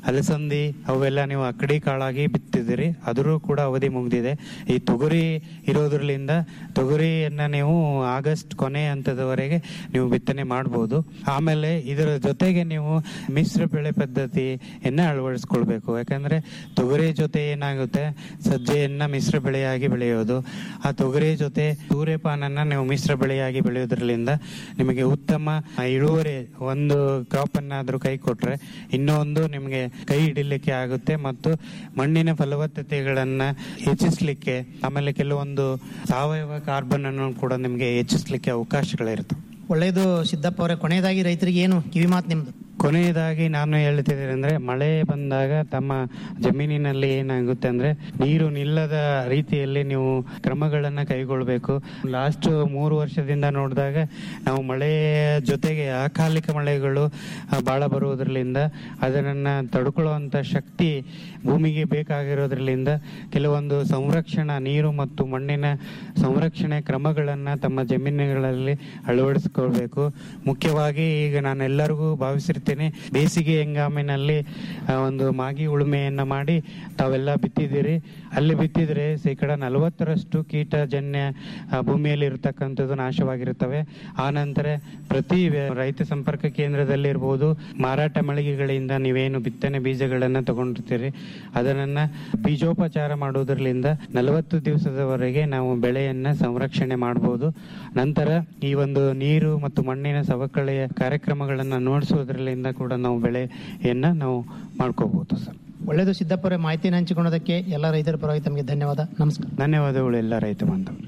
ಅಲಸಂದಿ ಅವೆಲ್ಲ ನೀವು ಅಕ್ಕಡಿ ಕಾಳಾಗಿ ಬಿತ್ತಿದಿರಿ ಅದರೂ ಕೂಡ ಅವಧಿ ಮುಗಿದಿದೆ ಈ ತೊಗರಿ ಇರೋದ್ರಲಿಂದ ತೊಗರಿಯನ್ನ ನೀವು ಆಗಸ್ಟ್ ಕೊನೆ ಹಂತದವರೆಗೆ ನೀವು ಬಿತ್ತನೆ ಮಾಡ್ಬೋದು ಆಮೇಲೆ ಇದರ ಜೊತೆಗೆ ನೀವು ಮಿಶ್ರ ಬೆಳೆ ಪದ್ಧತಿಯನ್ನ ಅಳವಡಿಸ್ಕೊಳ್ಬೇಕು ಯಾಕಂದ್ರೆ ತೊಗರಿ ಜೊತೆ ಏನಾಗುತ್ತೆ ಸಜ್ಜೆಯನ್ನ ಮಿಶ್ರ ಬೆಳೆಯಾಗಿ ಬೆಳೆಯೋದು ಆ ತೊಗರಿ ಜೊತೆ ಸೂರ್ಯಪಾನನ್ನ ನೀವು ಮಿಶ್ರ ಬೆಳೆಯಾಗಿ ಬೆಳೆಯೋದ್ರಲಿಂದ ನಿಮಗೆ ಉತ್ತಮ ಇಳುವರಿ ಒಂದು ಕ್ರಾಪ್ ಅನ್ನಾದ್ರೂ ಕೈ ಕೊಟ್ರೆ ಇನ್ನೊಂದು ನಿಮಗೆ ಕೈ ಹಿಡಿಲಿಕ್ಕೆ ಆಗುತ್ತೆ ಮತ್ತು ಮಣ್ಣಿನ ಫಲವತ್ತತೆಗಳನ್ನ ಹೆಚ್ಚಿಸ್ಲಿಕ್ಕೆ ಆಮೇಲೆ ಕೆಲವೊಂದು ಸಾವಯವ ಕಾರ್ಬನ್ ಅನ್ನು ಕೂಡ ನಿಮಗೆ ಹೆಚ್ಚಿಸ್ಲಿಕ್ಕೆ ಅವಕಾಶಗಳಿರ್ತವೆ ಒಳ್ಳೆಯದು ಸಿದ್ದಪ್ಪ ಅವರೇ ಕೊನೆಯದಾಗಿ ರೈತರಿಗೆ ಏನು ಕಿವಿ ಮಾತು ನಿಮ್ದು ಕೊನೆಯದಾಗಿ ನಾನು ಹೇಳ್ತಿದ್ದೇನೆ ಅಂದ್ರೆ ಮಳೆ ಬಂದಾಗ ತಮ್ಮ ಜಮೀನಿನಲ್ಲಿ ಏನಾಗುತ್ತೆ ಅಂದ್ರೆ ನೀರು ನಿಲ್ಲದ ರೀತಿಯಲ್ಲಿ ನೀವು ಕ್ರಮಗಳನ್ನ ಕೈಗೊಳ್ಬೇಕು ಲಾಸ್ಟ್ ಮೂರು ವರ್ಷದಿಂದ ನೋಡಿದಾಗ ನಾವು ಮಳೆಯ ಜೊತೆಗೆ ಅಕಾಲಿಕ ಮಳೆಗಳು ಆ, ಬಹಳ ಬರುವುದರಿಂದ ಅದನ್ನ ತಡ್ಕೊಳ್ಳುವಂತ ಶಕ್ತಿ ಭೂಮಿಗೆ ಬೇಕಾಗಿರೋದ್ರಲಿಂದ ಕೆಲವೊಂದು ಸಂರಕ್ಷಣಾ ನೀರು ಮತ್ತು ಮಣ್ಣಿನ ಸಂರಕ್ಷಣೆ ಕ್ರಮಗಳನ್ನ ತಮ್ಮ ಜಮೀನುಗಳಲ್ಲಿ ಅಳವಡಿಸಿಕೊಳ್ಬೇಕು ಮುಖ್ಯವಾಗಿ ಈಗ ನಾನು ಎಲ್ಲರಿಗೂ ಭಾವಿಸಿರ್ತೇನೆ ಬೇಸಿಗೆ ಹಂಗಾಮಿನಲ್ಲಿ ಆ, ಒಂದು ಮಾಗಿ ಉಳುಮೆಯನ್ನ ಮಾಡಿ ತಾವೆಲ್ಲ ಬಿತ್ತಿದ್ದೀರಿ ಅಲ್ಲಿ ಬಿತ್ತಿದ್ರೆ ಶೇಕಡ ನಲವತ್ತರಷ್ಟು ಕೀಟಜನ್ಯ ಆ, ಭೂಮಿಯಲ್ಲಿ ಇರತಕ್ಕಂಥದ್ದು ನಾಶವಾಗಿರುತ್ತವೆ ಆ ನಂತರ ಪ್ರತಿ ವ್ಯ- ರೈತ ಸಂಪರ್ಕ ಕೇಂದ್ರದಲ್ಲಿ ಇರ್ಬೋದು ಮಾರಾಟ ಮಳಿಗೆಗಳಿಂದ ನೀವೇನು ಬಿತ್ತನೆ ಬೀಜಗಳನ್ನ ತಗೊಂಡಿರ್ತೀರಿ ಅದನ್ನ ಬೀಜೋಪಚಾರ ಮಾಡುವುದರಿಂದ ನಲವತ್ತು ದಿವಸದವರೆಗೆ ನಾವು ಬೆಳೆಯನ್ನ ಸಂರಕ್ಷಣೆ ಮಾಡಬಹುದು ನಂತರ ಈ ಒಂದು ನೀರು ಮತ್ತು ಮಣ್ಣಿನ ಸವಕಳಿಯ ಕಾರ್ಯಕ್ರಮಗಳನ್ನ ನೋಡಿಸುವುದರಿಂದ ಕೂಡ ನಾವು ಬೆಳೆಯನ್ನ ನಾವು ಮಾಡ್ಕೋಬಹುದು ಸರ್ ಒಳ್ಳೆಯದು ಸಿದ್ದಪ್ಪ ಅವರೇ ಮಾಹಿತಿಯನ್ನು ಹಂಚಿಕೊಳ್ಳೋದಕ್ಕೆ ಎಲ್ಲ ರೈತರ ಪರವಾಗಿ ತಮಗೆ ಧನ್ಯವಾದ ನಮಸ್ಕಾರ ಧನ್ಯವಾದಗಳು ಎಲ್ಲ ರೈತ ಬಾಂಧವರು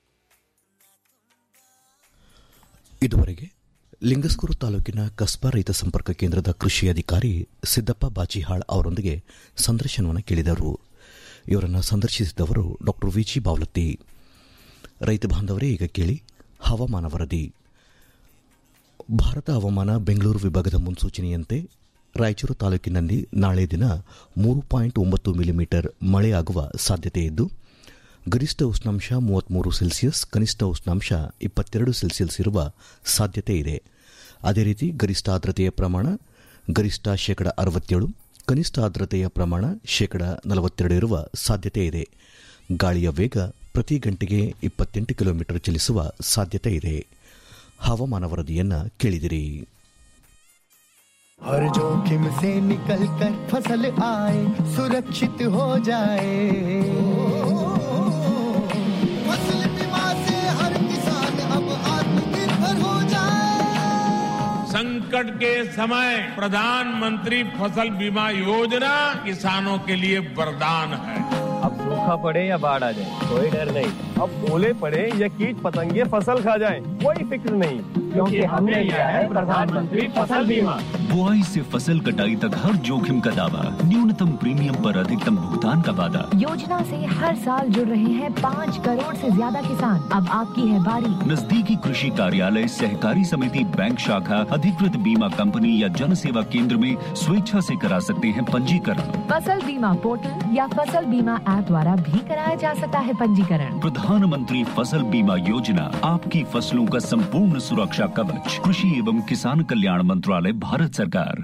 ಇದುವರೆಗೆ ಲಿಂಗಸ್ಕೂರು ತಾಲೂಕಿನ ಕಸ್ಬಾ ರೈತ ಸಂಪರ್ಕ ಕೇಂದ್ರದ ಕೃಷಿ ಅಧಿಕಾರಿ ಸಿದ್ದಪ್ಪ ಬಾಚಿಹಾಳ್ ಅವರೊಂದಿಗೆ ಸಂದರ್ಶನವನ್ನು ಕೇಳಿದರು ಇವರನ್ನು ಸಂದರ್ಶಿಸಿದವರು ಡಾಕ್ಟರ್ ವಿಜಿ ಬಾವಲತ್ತಿ ರೈತ ಬಾಂಧವರೇ ಈಗ ಕೇಳಿ ಹವಾಮಾನ ವರದಿ ಭಾರತ ಹವಾಮಾನ ಬೆಂಗಳೂರು ವಿಭಾಗದ ಮುನ್ಸೂಚನೆಯಂತೆ ರಾಯಚೂರು ತಾಲೂಕಿನಲ್ಲಿ ನಾಳೆ ದಿನ ಮೂರು ಪಾಯಿಂಟ್ ಒಂಬತ್ತು ಮಿಲಿಮೀಟರ್ ಮಳೆಯಾಗುವ ಸಾಧ್ಯತೆ ಇದ್ದು ಗರಿಷ್ಠ ಉಷ್ಣಾಂಶ ಮೂವತ್ಮೂರು ಸೆಲ್ಸಿಯಸ್ ಕನಿಷ್ಠ ಉಷ್ಣಾಂಶ ಇಪ್ಪತ್ತೆರಡು ಸೆಲ್ಸಿಯಸ್ ಇರುವ ಸಾಧ್ಯತೆ ಇದೆ ಅದೇ ರೀತಿ ಗರಿಷ್ಠ ಆರ್ದ್ರತೆಯ ಪ್ರಮಾಣ ಗರಿಷ್ಠ ಶೇಕಡ ಅರವತ್ತೇಳು ಕನಿಷ್ಠ ಆರ್ದ್ರತೆಯ ಪ್ರಮಾಣ ಶೇಕಡ ನಲವತ್ತೆರಡು ಇರುವ ಸಾಧ್ಯತೆ ಇದೆ ಗಾಳಿಯ ವೇಗ ಪ್ರತಿ ಗಂಟೆಗೆ ಇಪ್ಪತ್ತೆಂಟು ಕಿಲೋಮೀಟರ್ ಚಲಿಸುವ ಸಾಧ್ಯತೆ ಇದೆ ಹವಾಮಾನ ವರದಿಯನ್ನ ಕೇಳಿದಿರಿ हर जोखिम से निकल कर फसल आए सुरक्षित हो जाए फसल बीमा से हर किसान अब आत्मनिर्भर हो जाए संकट के समय प्रधानमंत्री फसल बीमा योजना किसानों के लिए वरदान है अब सूखा पड़े या बाढ़ आ जाए कोई डर नहीं अब ओले पड़े या कीट पतंगे फसल खा जाए कोई फिक्र नहीं क्योंकि हमने लिया है प्रधानमंत्री फसल बीमा बुआई से फसल कटाई तक हर जोखिम का दावा न्यूनतम प्रीमियम पर अधिकतम भुगतान का वादा योजना से हर साल जुड़ रहे हैं पाँच करोड़ से ज्यादा किसान अब आपकी है बारी नजदीकी कृषि कार्यालय सहकारी समिति बैंक शाखा अधिकृत बीमा कंपनी या जन सेवा केंद्र में स्वेच्छा से करा सकते हैं पंजीकरण फसल बीमा पोर्टल या फसल बीमा ऐप द्वारा भी कराया जा सकता है पंजीकरण प्रधानमंत्री फसल बीमा योजना आपकी फसलों का संपूर्ण सुरक्षा कवच कृषि एवं किसान कल्याण मंत्रालय भारत सरकार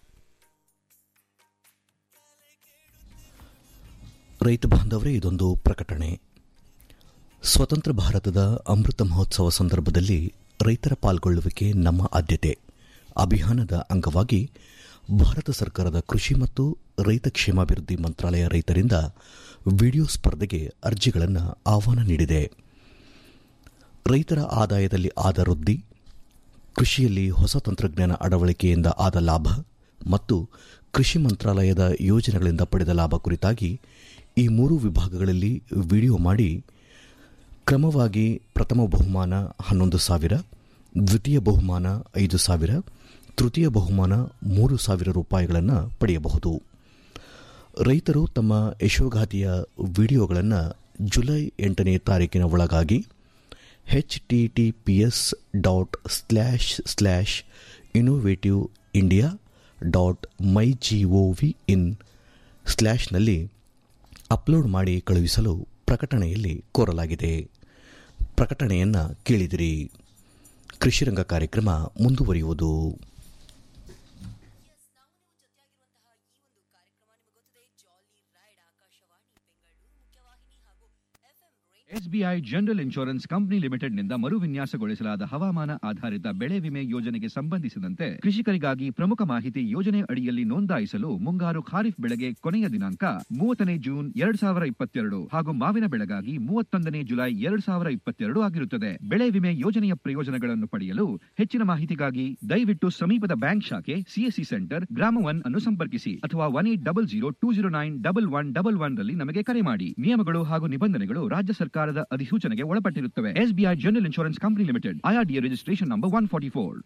ರೈತ ಬಾಂಧವರೇ ಇದೊಂದು ಪ್ರಕಟಣೆ ಸ್ವತಂತ್ರ ಭಾರತದ ಅಮೃತ ಮಹೋತ್ಸವ ಸಂದರ್ಭದಲ್ಲಿ ರೈತರ ಪಾಲ್ಗೊಳ್ಳುವಿಕೆ ನಮ್ಮ ಆದ್ಯತೆ ಅಭಿಯಾನದ ಅಂಗವಾಗಿ ಭಾರತ ಸರ್ಕಾರದ ಕೃಷಿ ಮತ್ತು ರೈತ ಕ್ಷೇಮಾಭಿವೃದ್ಧಿ ಮಂತ್ರಾಲಯ ರೈತರಿಂದ ವಿಡಿಯೋ ಸ್ಪರ್ಧೆಗೆ ಅರ್ಜಿಗಳನ್ನು ಆಹ್ವಾನ ನೀಡಿದೆ ರೈತರ ಆದಾಯದಲ್ಲಿ ಆದ ವೃದ್ಧಿ ಕೃಷಿಯಲ್ಲಿ ಹೊಸ ತಂತ್ರಜ್ಞಾನ ಅಳವಡಿಕೆಯಿಂದ ಆದ ಲಾಭ ಮತ್ತು ಕೃಷಿ ಮಂತ್ರಾಲಯದ ಯೋಜನೆಗಳಿಂದ ಪಡೆದ ಲಾಭ ಕುರಿತಾಗಿ ಈ ಮೂರು ವಿಭಾಗಗಳಲ್ಲಿ ವಿಡಿಯೋ ಮಾಡಿ ಕ್ರಮವಾಗಿ ಪ್ರಥಮ ಬಹುಮಾನ ಹನ್ನೊಂದು ಸಾವಿರ ದ್ವಿತೀಯ ಬಹುಮಾನ ಐದು ಸಾವಿರ ತೃತೀಯ ಬಹುಮಾನ ಮೂರು ಸಾವಿರ ರೂಪಾಯಿಗಳನ್ನು ಪಡೆಯಬಹುದು ರೈತರು ತಮ್ಮ ಯಶೋಗಾತಿಯ ವಿಡಿಯೋಗಳನ್ನು ಜುಲೈ ಎಂಟನೇ ತಾರೀಕಿನ ಒಳಗಾಗಿ H T T P S dot slash slash innovative India dot my G O V in ಸ್ಲ್ಯಾಶ್ನಲ್ಲಿ ಅಪ್ಲೋಡ್ ಮಾಡಿ ಕಳುಹಿಸಲು ಪ್ರಕಟಣೆಯಲ್ಲಿ ಕೋರಲಾಗಿದೆ ಪ್ರಕಟಣೆಯನ್ನು ಕೇಳಿದಿರಿ ಕೃಷಿರಂಗ ಕಾರ್ಯಕ್ರಮ ಮುಂದುವರಿಯುವುದು ಎಸ್ಬಿಐ ಜನರಲ್ ಇನ್ಶೂರೆನ್ಸ್ ಕಂಪನಿ ಲಿಮಿಟೆಡ್ನಿಂದ ಮರುವಿನ್ಯಾಸಗೊಳಿಸಲಾದ ಹವಾಮಾನ ಆಧಾರಿತ ಬೆಳೆ ವಿಮೆ ಯೋಜನೆಗೆ ಸಂಬಂಧಿಸಿದಂತೆ ಕೃಷಿಕರಿಗಾಗಿ ಪ್ರಮುಖ ಮಾಹಿತಿ ಯೋಜನೆ ಅಡಿಯಲ್ಲಿ ನೋಂದಾಯಿಸಲು ಮುಂಗಾರು ಖಾರಿಫ್ ಬೆಳೆಗೆ ಕೊನೆಯ ದಿನಾಂಕ ಮೂವತ್ತನೇ ಜೂನ್ ಎರಡ್ ಸಾವಿರ ಇಪ್ಪತ್ತೆರಡು ಹಾಗೂ ಮಾವಿನ ಬೆಳೆಗಾಗಿ ಮೂವತ್ತೊಂದನೇ ಜುಲೈ ಎರಡ್ ಸಾವಿರ ಇಪ್ಪತ್ತೆರಡು ಆಗಿರುತ್ತದೆ ಬೆಳೆ ವಿಮೆ ಯೋಜನೆಯ ಪ್ರಯೋಜನಗಳನ್ನು ಪಡೆಯಲು ಹೆಚ್ಚಿನ ಮಾಹಿತಿಗಾಗಿ ದಯವಿಟ್ಟು ಸಮೀಪದ ಬ್ಯಾಂಕ್ ಶಾಖೆ ಸಿಎಸ್ಸಿ ಸೆಂಟರ್ ಗ್ರಾಮ ಒನ್ ಅನ್ನು ಸಂಪರ್ಕಿಸಿ ಅಥವಾ one eight double zero two zero nine double one double one ರಲ್ಲಿ ನಮಗೆ ಕರೆ ಮಾಡಿ ನಿಯಮಗಳು ಹಾಗೂ ನಿಬಂಧನೆಗಳು ರಾಜ್ಯ ಸರ್ಕಾರದ ಅಧಿಸೂಚನೆಗೆ ಒಳಪಟ್ಟಿರುತ್ತವೆ SBI general insurance company limited IRDA registration number one forty four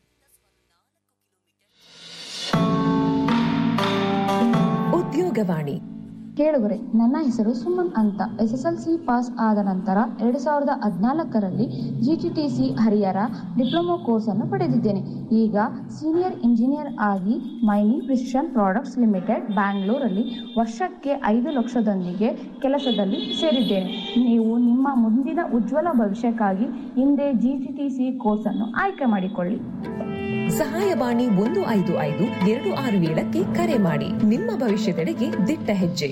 Udyogavani ಕೇಳುಗರೆ ನನ್ನ ಹೆಸರು ಸುಮನ್ ಅಂತ S S L C pass ಆದ ನಂತರ ಎರಡು ಸಾವಿರದ ಹದಿನಾಲ್ಕರಲ್ಲಿ G T T C Harihara diploma course ಅನ್ನು ಪಡೆದಿದ್ದೇನೆ ಈಗ ಸೀನಿಯರ್ ಇಂಜಿನಿಯರ್ ಆಗಿ ಮೈನಿ ಪ್ರಿಸಿಷನ್ ಪ್ರಾಡಕ್ಟ್ಸ್ ಲಿಮಿಟೆಡ್ ಬ್ಯಾಂಗ್ಳೂರಲ್ಲಿ ವರ್ಷಕ್ಕೆ ಐದು ಲಕ್ಷದೊಂದಿಗೆ ಕೆಲಸದಲ್ಲಿ ಸೇರಿದ್ದೇನೆ ನೀವು ನಿಮ್ಮ ಮುಂದಿನ ಉಜ್ವಲ ಭವಿಷ್ಯಕ್ಕಾಗಿ ಹಿಂದೆ G T T C course ಅನ್ನು ಆಯ್ಕೆ ಮಾಡಿಕೊಳ್ಳಿ ಸಹಾಯವಾಣಿ ಒಂದು ಐದು ಐದು ಎರಡು ಆರು ಏಳಕ್ಕೆ ಕರೆ ಮಾಡಿ ನಿಮ್ಮ ಭವಿಷ್ಯದೆಡೆಗೆ ದಿಟ್ಟ ಹೆಜ್ಜೆ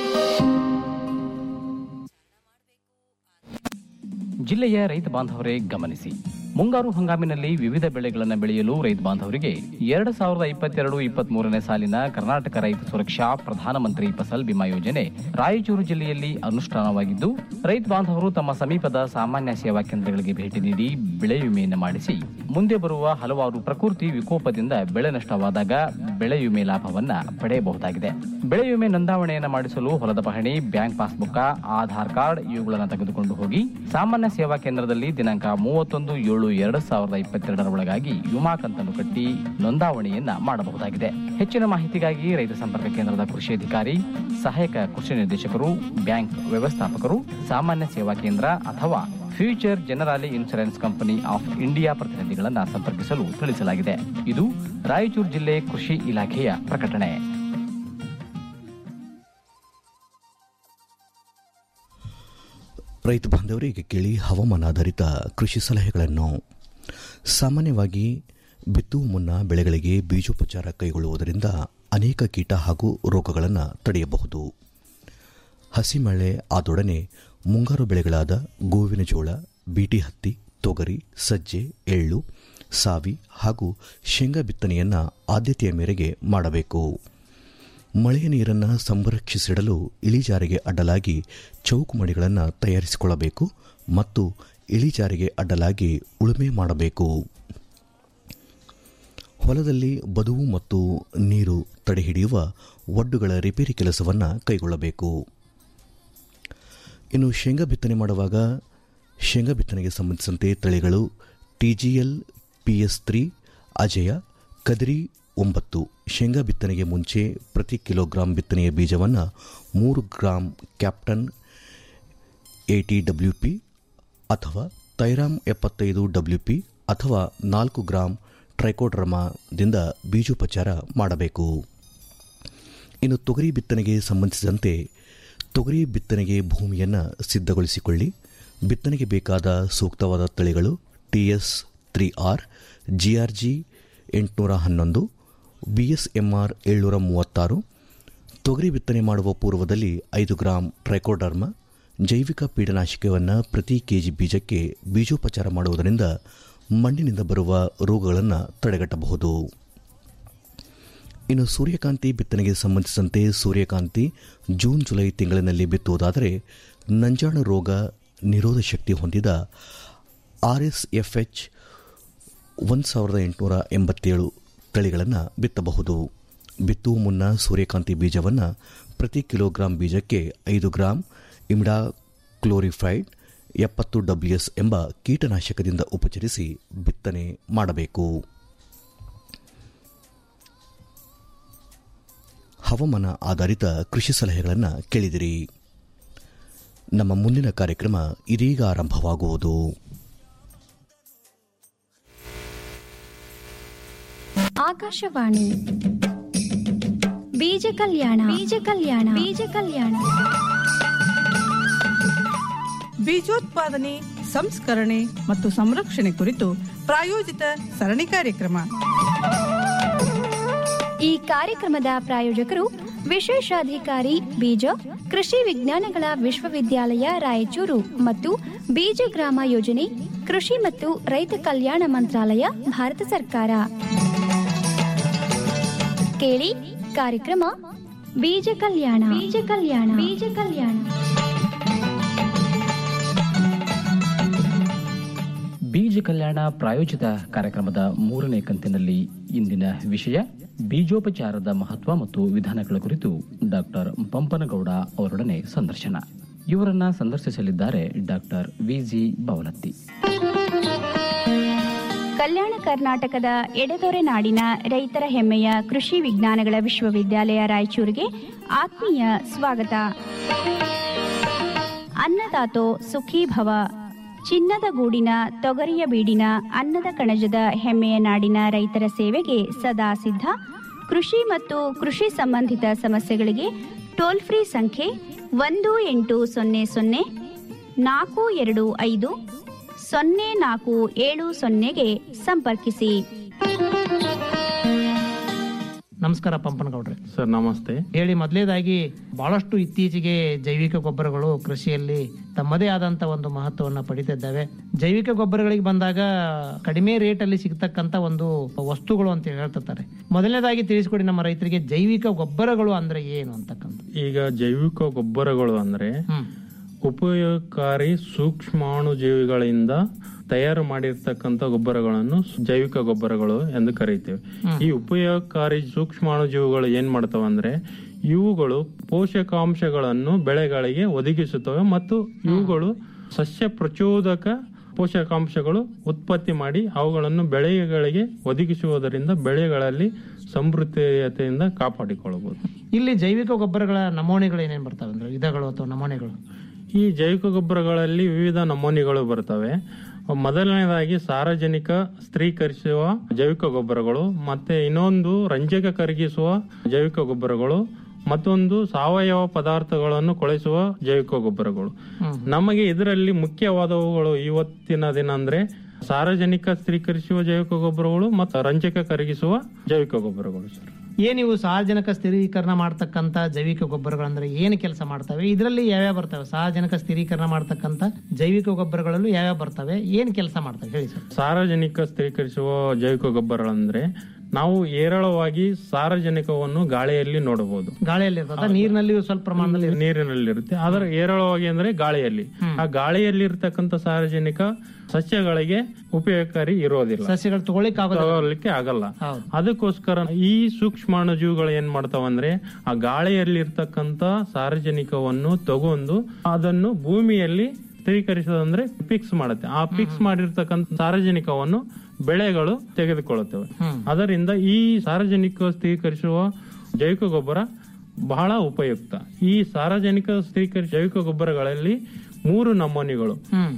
ಜಿಲ್ಲೆಯ ರೈತ ಬಾಂಧವರೇ ಗಮನಿಸಿ ಮುಂಗಾರು ಹಂಗಾಮಿನಲ್ಲಿ ವಿವಿಧ ಬೆಳೆಗಳನ್ನು ಬೆಳೆಯಲು ರೈತ ಬಾಂಧವರಿಗೆ ಎರಡು ಸಾವಿರದ ಇಪ್ಪತ್ತೆರಡು ಇಪ್ಪತ್ತ್ ಮೂರನೇ ಸಾಲಿನ ಕರ್ನಾಟಕ ರೈತ ಸುರಕ್ಷಾ ಪ್ರಧಾನಮಂತ್ರಿ ಫಸಲ್ ಬಿಮಾ ಯೋಜನೆ ರಾಯಚೂರು ಜಿಲ್ಲೆಯಲ್ಲಿ ಅನುಷ್ಠಾನವಾಗಿದ್ದು ರೈತ ಬಾಂಧವರು ತಮ್ಮ ಸಮೀಪದ ಸಾಮಾನ್ಯ ಸೇವಾ ಕೇಂದ್ರಗಳಿಗೆ ಭೇಟಿ ನೀಡಿ ಬೆಳೆ ವಿಮೆಯನ್ನು ಮಾಡಿಸಿ ಮುಂದೆ ಬರುವ ಹಲವಾರು ಪ್ರಕೃತಿ ವಿಕೋಪದಿಂದ ಬೆಳೆ ನಷ್ಟವಾದಾಗ ಬೆಳೆ ವಿಮೆ ಲಾಭವನ್ನ ಪಡೆಯಬಹುದಾಗಿದೆ ಬೆಳೆ ವಿಮೆ ನೋಂದಾವಣೆಯನ್ನು ಮಾಡಿಸಲು ಹೊಲದ ಪಹಣಿ ಬ್ಯಾಂಕ್ ಪಾಸ್ಬುಕ್ ಆಧಾರ್ ಕಾರ್ಡ್ ಇವುಗಳನ್ನು ತೆಗೆದುಕೊಂಡು ಹೋಗಿ ಸಾಮಾನ್ಯ ಸೇವಾ ಕೇಂದ್ರದಲ್ಲಿ ದಿನಾಂಕ ಮೂವತ್ತೊಂದು ಏಳು ಎರಡು ಸಾವಿರದ ಇಪ್ಪತ್ತೆರಡರ ಒಳಗಾಗಿ ವಿಮಾ ಕಂತನ್ನು ಕಟ್ಟಿ ನೋಂದಾವಣೆಯನ್ನ ಮಾಡಬಹುದಾಗಿದೆ ಹೆಚ್ಚಿನ ಮಾಹಿತಿಗಾಗಿ ರೈತ ಸಂಪರ್ಕ ಕೇಂದ್ರದ ಕೃಷಿ ಅಧಿಕಾರಿ ಸಹಾಯಕ ಕೃಷಿ ನಿರ್ದೇಶಕರು ಬ್ಯಾಂಕ್ ವ್ಯವಸ್ಥಾಪಕರು ಸಾಮಾನ್ಯ ಸೇವಾ ಕೇಂದ್ರ ಅಥವಾ future Generali insurance company of India ಪ್ರತಿನಿಧಿಗಳನ್ನು ಸಂಪರ್ಕಿಸಲು ತಿಳಿಸಲಾಗಿದೆ ಇದು ರಾಯಚೂರು ಜಿಲ್ಲೆ ಕೃಷಿ ಇಲಾಖೆಯ ಪ್ರಕಟಣೆ ರೈತ ಬಾಂಧವರಿಗೆ ಕೇಳಿ ಹವಾಮಾನಾಧಾರಿತ ಕೃಷಿ ಸಲಹೆಗಳನ್ನು ಸಾಮಾನ್ಯವಾಗಿ ಬಿತ್ತುವ ಮುನ್ನ ಬೆಳೆಗಳಿಗೆ ಬೀಜೋಪಚಾರ ಕೈಗೊಳ್ಳುವುದರಿಂದ ಅನೇಕ ಕೀಟ ಹಾಗೂ ರೋಗಗಳನ್ನು ತಡೆಯಬಹುದು ಹಸಿ ಮಳೆ ಆದೊಡನೆ ಮುಂಗಾರು ಬೆಳೆಗಳಾದ ಗೋವಿನ ಜೋಳ ಬೀಟಿ ಹತ್ತಿ ತೊಗರಿ ಸಜ್ಜೆ ಎಳ್ಳು ಸಾವಿ ಹಾಗೂ ಶೇಂಗಾ ಬಿತ್ತನೆಯನ್ನು ಆದ್ಯತೆಯ ಮೇರೆಗೆ ಮಾಡಬೇಕು ಮಳೆಯ ನೀರನ್ನು ಸಂರಕ್ಷಿಸಿಡಲು ಇಳಿಜಾರಿಗೆ ಅಡ್ಡಲಾಗಿ ಚೌಕುಮಡಿಗಳನ್ನು ತಯಾರಿಸಿಕೊಳ್ಳಬೇಕು ಮತ್ತು ಇಳಿಜಾರಿಗೆ ಅಡ್ಡಲಾಗಿ ಉಳುಮೆ ಮಾಡಬೇಕು ಹೊಲದಲ್ಲಿ ಬದುವು ಮತ್ತು ನೀರು ತಡೆಹಿಡಿಯುವ ಒಡ್ಡುಗಳ ರಿಪೇರಿ ಕೆಲಸವನ್ನು ಕೈಗೊಳ್ಳಬೇಕು ಇನ್ನು ಶೇಂಗಾ ಬಿತ್ತನೆ ಮಾಡುವಾಗ ಶೇಂಗಾ ಬಿತ್ತನೆಗೆ ಸಂಬಂಧಿಸಿದಂತೆ ತಳಿಗಳು TGL PS three Ajaya Kadiri ಒಂಬತ್ತು ಶೇಂಗಾ ಬಿತ್ತನೆಗೆ ಮುಂಚೆ ಪ್ರತಿ ಕಿಲೋಗ್ರಾಂ ಬಿತ್ತನೆಯ ಬೀಜವನ್ನು ಮೂರು gram captan eighty W P ಅಥವಾ ತೈರಾಮ್ ಎಪ್ಪತ್ತೈದು ಡಬ್ಲ್ಯೂ ಪಿ ಅಥವಾ ನಾಲ್ಕು ಗ್ರಾಂ ಟ್ರೈಕೋಡ್ರಮಾದಿಂದ ಬೀಜೋಪಚಾರ ಮಾಡಬೇಕು ಇನ್ನು ತೊಗರಿ ಬಿತ್ತನೆಗೆ ಸಂಬಂಧಿಸಿದಂತೆ ತೊಗರಿ ಬಿತ್ತನೆಗೆ ಭೂಮಿಯನ್ನು ಸಿದ್ಧಗೊಳಿಸಿಕೊಳ್ಳಿ ಬಿತ್ತನೆಗೆ ಬೇಕಾದ ಸೂಕ್ತವಾದ ತಳಿಗಳು ಟಿಎಸ್ ತ್ರೀ ಆರ್ ಜಿಆರ್ಜಿ ಎಂಟುನೂರ ಹನ್ನೊಂದು ಬಿಎಸ್ಎಂಆರ್ ಏಳ್ನೂರ ಮೂವತ್ತಾರು ತೊಗರಿ ಬಿತ್ತನೆ ಮಾಡುವ ಪೂರ್ವದಲ್ಲಿ ಐದು ಗ್ರಾಂ ಟ್ರೈಕೋಡರ್ಮ ಜೈವಿಕ ಪೀಡನಾಶಕವನ್ನು ಪ್ರತಿ ಕೆಜಿ ಬೀಜಕ್ಕೆ ಬೀಜೋಪಚಾರ ಮಾಡುವುದರಿಂದ ಮಣ್ಣಿನಿಂದ ಬರುವ ರೋಗಗಳನ್ನು ತಡೆಗಟ್ಟಬಹುದು ಇನ್ನು ಸೂರ್ಯಕಾಂತಿ ಬಿತ್ತನೆಗೆ ಸಂಬಂಧಿಸಿದಂತೆ ಸೂರ್ಯಕಾಂತಿ ಜೂನ್ ಜುಲೈ ತಿಂಗಳಿನಲ್ಲಿ ಬಿತ್ತುವುದಾದರೆ ನಂಜಾಣು ರೋಗ ನಿರೋಧ ಶಕ್ತಿ ಹೊಂದಿದ ಆರ್ಎಸ್ಎಫ್ಎಚ್ ಒಂದು ಸಾವಿರದ ಎಂಟುನೂರ ಎಂಬತ್ತೇಳು ತಳಿಗಳನ್ನು ಬಿತ್ತಬಹುದು ಬಿತ್ತುವ ಮುನ್ನ ಸೂರ್ಯಕಾಂತಿ ಬೀಜವನ್ನು ಪ್ರತಿ ಕಿಲೋಗ್ರಾಂ ಬೀಜಕ್ಕೆ ಐದು ಗ್ರಾಂ ಇಮ್ಡಾ ಕ್ಲೋರಿಫೈಡ್ ಎಪ್ಪತ್ತು ಡಬ್ಲ್ಯೂಎಸ್ ಎಂಬ ಕೀಟನಾಶಕದಿಂದ ಉಪಚರಿಸಿ ಬಿತ್ತನೆ ಮಾಡಬೇಕು ಹವಾಮಾನ ಆಧಾರಿತ ಕೃಷಿ ಸಲಹೆಗಳನ್ನು ಕೇಳಿದಿರಿ ನಮ್ಮ ಮುಂದಿನ ಕಾರ್ಯಕ್ರಮ ಇದೀಗ ಆರಂಭವಾಗುವುದು ಆಕಾಶವಾಣಿ ಬೀಜ ಕಲ್ಯಾಣ ಬೀಜ ಕಲ್ಯಾಣ ಬೀಜ ಕಲ್ಯಾಣ ಬೀಜೋತ್ಪಾದನೆ ಸಂಸ್ಕರಣೆ ಮತ್ತು ಸಂರಕ್ಷಣೆ ಕುರಿತು ಪ್ರಾಯೋಜಿತ ಸರಣಿ ಕಾರ್ಯಕ್ರಮ ಈ ಕಾರ್ಯಕ್ರಮದ ಪ್ರಾಯೋಜಕರು ವಿಶೇಷಾಧಿಕಾರಿ ಬೀಜ ಕೃಷಿ ವಿಜ್ಞಾನಗಳ ವಿಶ್ವವಿದ್ಯಾಲಯ ರಾಯಚೂರು ಮತ್ತು ಬೀಜ ಗ್ರಾಮ ಯೋಜನೆ ಕೃಷಿ ಮತ್ತು ರೈತ ಕಲ್ಯಾಣ ಮಂತ್ರಾಲಯ ಭಾರತ ಸರ್ಕಾರ ಕೇಳಿ ಕಾರ್ಯಕ್ರಮ ಬೀಜ ಕಲ್ಯಾಣ ಬೀಜ ಕಲ್ಯಾಣ ಬೀಜ ಕಲ್ಯಾಣ ಬೀಜ ಕಲ್ಯಾಣ ಪ್ರಾಯೋಜಿತ ಕಾರ್ಯಕ್ರಮದ ಮೂರನೇ ಕಂತಿನಲ್ಲಿ ಇಂದಿನ ವಿಷಯ ಬೀಜೋಪಚಾರದ ಮಹತ್ವ ಮತ್ತು ವಿಧಾನಗಳ ಕುರಿತು ಡಾಕ್ಟರ್ ಪಂಪನಗೌಡ ಅವರೊಡನೆ ಸಂದರ್ಶನ ಇವರನ್ನ ಸಂದರ್ಶಿಸಲಿದ್ದಾರೆ ಡಾಕ್ಟರ್ ವಿಜಿ ಬವಲತ್ತಿ ಕಲ್ಯಾಣ ಕರ್ನಾಟಕದ ಎಡೆದೊರೆ ನಾಡಿನ ರೈತರ ಹೆಮ್ಮೆಯ ಕೃಷಿ ವಿಜ್ಞಾನಗಳ ವಿಶ್ವವಿದ್ಯಾಲಯ ರಾಯಚೂರಿಗೆ ಆತ್ಮೀಯ ಸ್ವಾಗತ ಅನ್ನದಾತೋ ಸುಖೀ ಭವ ಚಿನ್ನದ ಗೂಡಿನ ತೊಗರಿಯ ಬೀಡಿನ ಅನ್ನದ ಕಣಜದ ಹೆಮ್ಮೆಯ ನಾಡಿನ ರೈತರ ಸೇವೆಗೆ ಸದಾ ಸಿದ್ಧ ಕೃಷಿ ಮತ್ತು ಕೃಷಿ ಸಂಬಂಧಿತ ಸಮಸ್ಯೆಗಳಿಗೆ ಟೋಲ್ ಫ್ರೀ ಸಂಖ್ಯೆ ಒಂದು ಎಂಟು ಸೊನ್ನೆ ಸೊನ್ನೆ ನಾಲ್ಕು ಎರಡು ಐದು ಸೊನ್ನೆ ನಾಲ್ಕು ಏಳು ಸೊನ್ನೆಗೆ ಸಂಪರ್ಕಿಸಿ ನಮಸ್ಕಾರ ಪಂಪನಗೌಡ್ರೆ ಸರ್ ನಮಸ್ತೆ ಹೇಳಿ ಮೊದಲೇದಾಗಿ ಬಹಳಷ್ಟು ಇತ್ತೀಚೆಗೆ ಜೈವಿಕ ಗೊಬ್ಬರಗಳು ಕೃಷಿಯಲ್ಲಿ ತಮ್ಮದೇ ಆದಂತ ಒಂದು ಮಹತ್ವವನ್ನು ಪಡಿತಿದ್ದಾವೆ ಜೈವಿಕ ಗೊಬ್ಬರಗಳಿಗೆ ಬಂದಾಗ ಕಡಿಮೆ ರೇಟ್ ಅಲ್ಲಿ ಸಿಗ್ತಕ್ಕಂತ ಒಂದು ವಸ್ತುಗಳು ಅಂತ ಹೇಳ್ತಿರ್ತಾರೆ ಮೊದಲನೇದಾಗಿ ತಿಳಿಸ್ಕೊಡಿ ನಮ್ಮ ರೈತರಿಗೆ ಜೈವಿಕ ಗೊಬ್ಬರಗಳು ಅಂದ್ರೆ ಏನು ಅಂತಕ್ಕಂಥ ಈಗ ಜೈವಿಕ ಗೊಬ್ಬರಗಳು ಅಂದ್ರೆ ಉಪಯೋಗಕಾರಿ ಸೂಕ್ಷ್ಮಾಣು ಜೀವಿಗಳಿಂದ ತಯಾರು ಮಾಡಿರ್ತಕ್ಕಂಥ ಗೊಬ್ಬರಗಳನ್ನು ಜೈವಿಕ ಗೊಬ್ಬರಗಳು ಎಂದು ಕರೀತೇವೆ ಈ ಉಪಯೋಗಕಾರಿ ಸೂಕ್ಷ್ಮಾಣು ಜೀವಿಗಳು ಏನ್ ಮಾಡ್ತಾವ ಅಂದ್ರೆ ಇವುಗಳು ಪೋಷಕಾಂಶಗಳನ್ನು ಬೆಳೆಗಳಿಗೆ ಒದಗಿಸುತ್ತವೆ ಮತ್ತು ಇವುಗಳು ಸಸ್ಯ ಪ್ರಚೋದಕ ಪೋಷಕಾಂಶಗಳು ಉತ್ಪತ್ತಿ ಮಾಡಿ ಅವುಗಳನ್ನು ಬೆಳೆಗಳಿಗೆ ಒದಗಿಸುವುದರಿಂದ ಬೆಳೆಗಳಲ್ಲಿ ಸಮೃದ್ಧತೆಯಿಂದ ಕಾಪಾಡಿಕೊಳ್ಳಬಹುದು ಇಲ್ಲಿ ಜೈವಿಕ ಗೊಬ್ಬರಗಳ ನಮೂನೆಗಳು ಏನೇನು ಬರ್ತವೆ ಅಂದ್ರೆ ವಿಧಗಳು ಅಥವಾ ನಮೂನೆಗಳು ಈ ಜೈವಿಕ ಗೊಬ್ಬರಗಳಲ್ಲಿ ವಿವಿಧ ನಮೂನೆಗಳು ಬರ್ತವೆ ಮೊದಲನೇದಾಗಿ ಸಾರ್ವಜನಿಕ ಸ್ತ್ರೀಕರಿಸುವ ಜೈವಿಕ ಗೊಬ್ಬರಗಳು ಮತ್ತೆ ಇನ್ನೊಂದು ರಂಜಕ ಕರಗಿಸುವ ಜೈವಿಕ ಗೊಬ್ಬರಗಳು ಮತ್ತೊಂದು ಸಾವಯವ ಪದಾರ್ಥಗಳನ್ನು ಕೊಳೆಸುವ ಜೈವಿಕ ಗೊಬ್ಬರಗಳು ನಮಗೆ ಇದರಲ್ಲಿ ಮುಖ್ಯವಾದವುಗಳು ಇವತ್ತಿನ ದಿನ ಅಂದ್ರೆ ಸಾರ್ವಜನಿಕ ಸ್ತ್ರೀಕರಿಸುವ ಜೈವಿಕ ಗೊಬ್ಬರಗಳು ಮತ್ತು ರಂಜಕ ಕರಗಿಸುವ ಜೈವಿಕ ಗೊಬ್ಬರಗಳು ಸರ್ ಏನಿವು ಸಾರ್ವಜನಿಕ ಸ್ಥಿರೀಕರಣ ಮಾಡ್ತಕ್ಕಂತ ಜೈವಿಕ ಗೊಬ್ಬರಗಳಂದ್ರೆ ಏನು ಕೆಲಸ ಮಾಡ್ತವೆ ಇದರಲ್ಲಿ ಯಾವ್ಯಾವ ಬರ್ತವೆ ಸಾರ್ವಜನಿಕ ಸ್ಥಿರೀಕರಣ ಮಾಡ್ತಕ್ಕಂತ ಜೈವಿಕ ಗೊಬ್ಬರಗಳಲ್ಲೂ ಯಾವ್ಯಾವ ಬರ್ತವೆ ಏನ್ ಕೆಲಸ ಮಾಡ್ತವೆ ಹೇಳಿ ಸರ್ ಸಾರ್ವಜನಿಕ ಸ್ಥಿರೀಕರಿಸುವ ಜೈವಿಕ ಗೊಬ್ಬರಗಳಂದ್ರೆ ನಾವು ಏರಳವಾಗಿ ಸಾರಜನಕವನ್ನು ಗಾಳಿಯಲ್ಲಿ ನೋಡಬಹುದು ಗಾಳಿಯಲ್ಲಿ ಇರ್ತದ ನೀರಿನಲ್ಲಿ ಸ್ವಲ್ಪ ಪ್ರಮಾಣದಲ್ಲಿ ನೀರಿನಲ್ಲಿ ಇರುತ್ತೆ ಅದರ ಏರಳವಾಗಿ ಅಂದ್ರೆ ಗಾಳಿಯಲ್ಲಿ ಆ ಗಾಳಿಯಲ್ಲಿ ಇರ್ತಕ್ಕಂಥ ಸಾರಜನಕ ಸಸ್ಯಗಳಿಗೆ ಉಪಯೋಗಕಾರಿ ಇರೋದಿಲ್ಲ ಸಸ್ಯಗಳು ತಗೊಳ್ಳಿಕ್ಕೆ ತಗೊಳ್ಳಿಕ್ಕೆ ಆಗಲ್ಲ ಅದಕ್ಕೋಸ್ಕರ ಈ ಸೂಕ್ಷ್ಮಾಣು ಜೀವಿಗಳು ಏನ್ ಮಾಡ್ತಾವಂದ್ರೆ ಆ ಗಾಳಿಯಲ್ಲಿ ಇರ್ತಕ್ಕಂಥ ಸಾರಜನಿಕವನ್ನು ತಗೊಂಡು ಅದನ್ನು ಭೂಮಿಯಲ್ಲಿ ಸ್ಥಿರೀಕರಿಸೋದಂದ್ರೆ ಫಿಕ್ಸ್ ಮಾಡುತ್ತೆ ಆ ಫಿಕ್ಸ್ ಮಾಡಿರ್ತಕ್ಕಂಥ ಸಾರಜನಿಕವನ್ನು ಬೆಳೆಗಳು ತೆಗೆದುಕೊಳ್ಳುತ್ತವೆ ಅದರಿಂದ ಈ ಸಾರ್ವಜನಿಕ ಸ್ಥಿರೀಕರಿಸುವ ಜೈವಿಕ ಗೊಬ್ಬರ ಬಹಳ ಉಪಯುಕ್ತ ಈ ಸಾರ್ವಜನಿಕ ಸ್ಥಿರೀಕರಿಸುವ ಜೈವಿಕ ಗೊಬ್ಬರಗಳಲ್ಲಿ ಮೂರು ನಮೂನೆಗಳು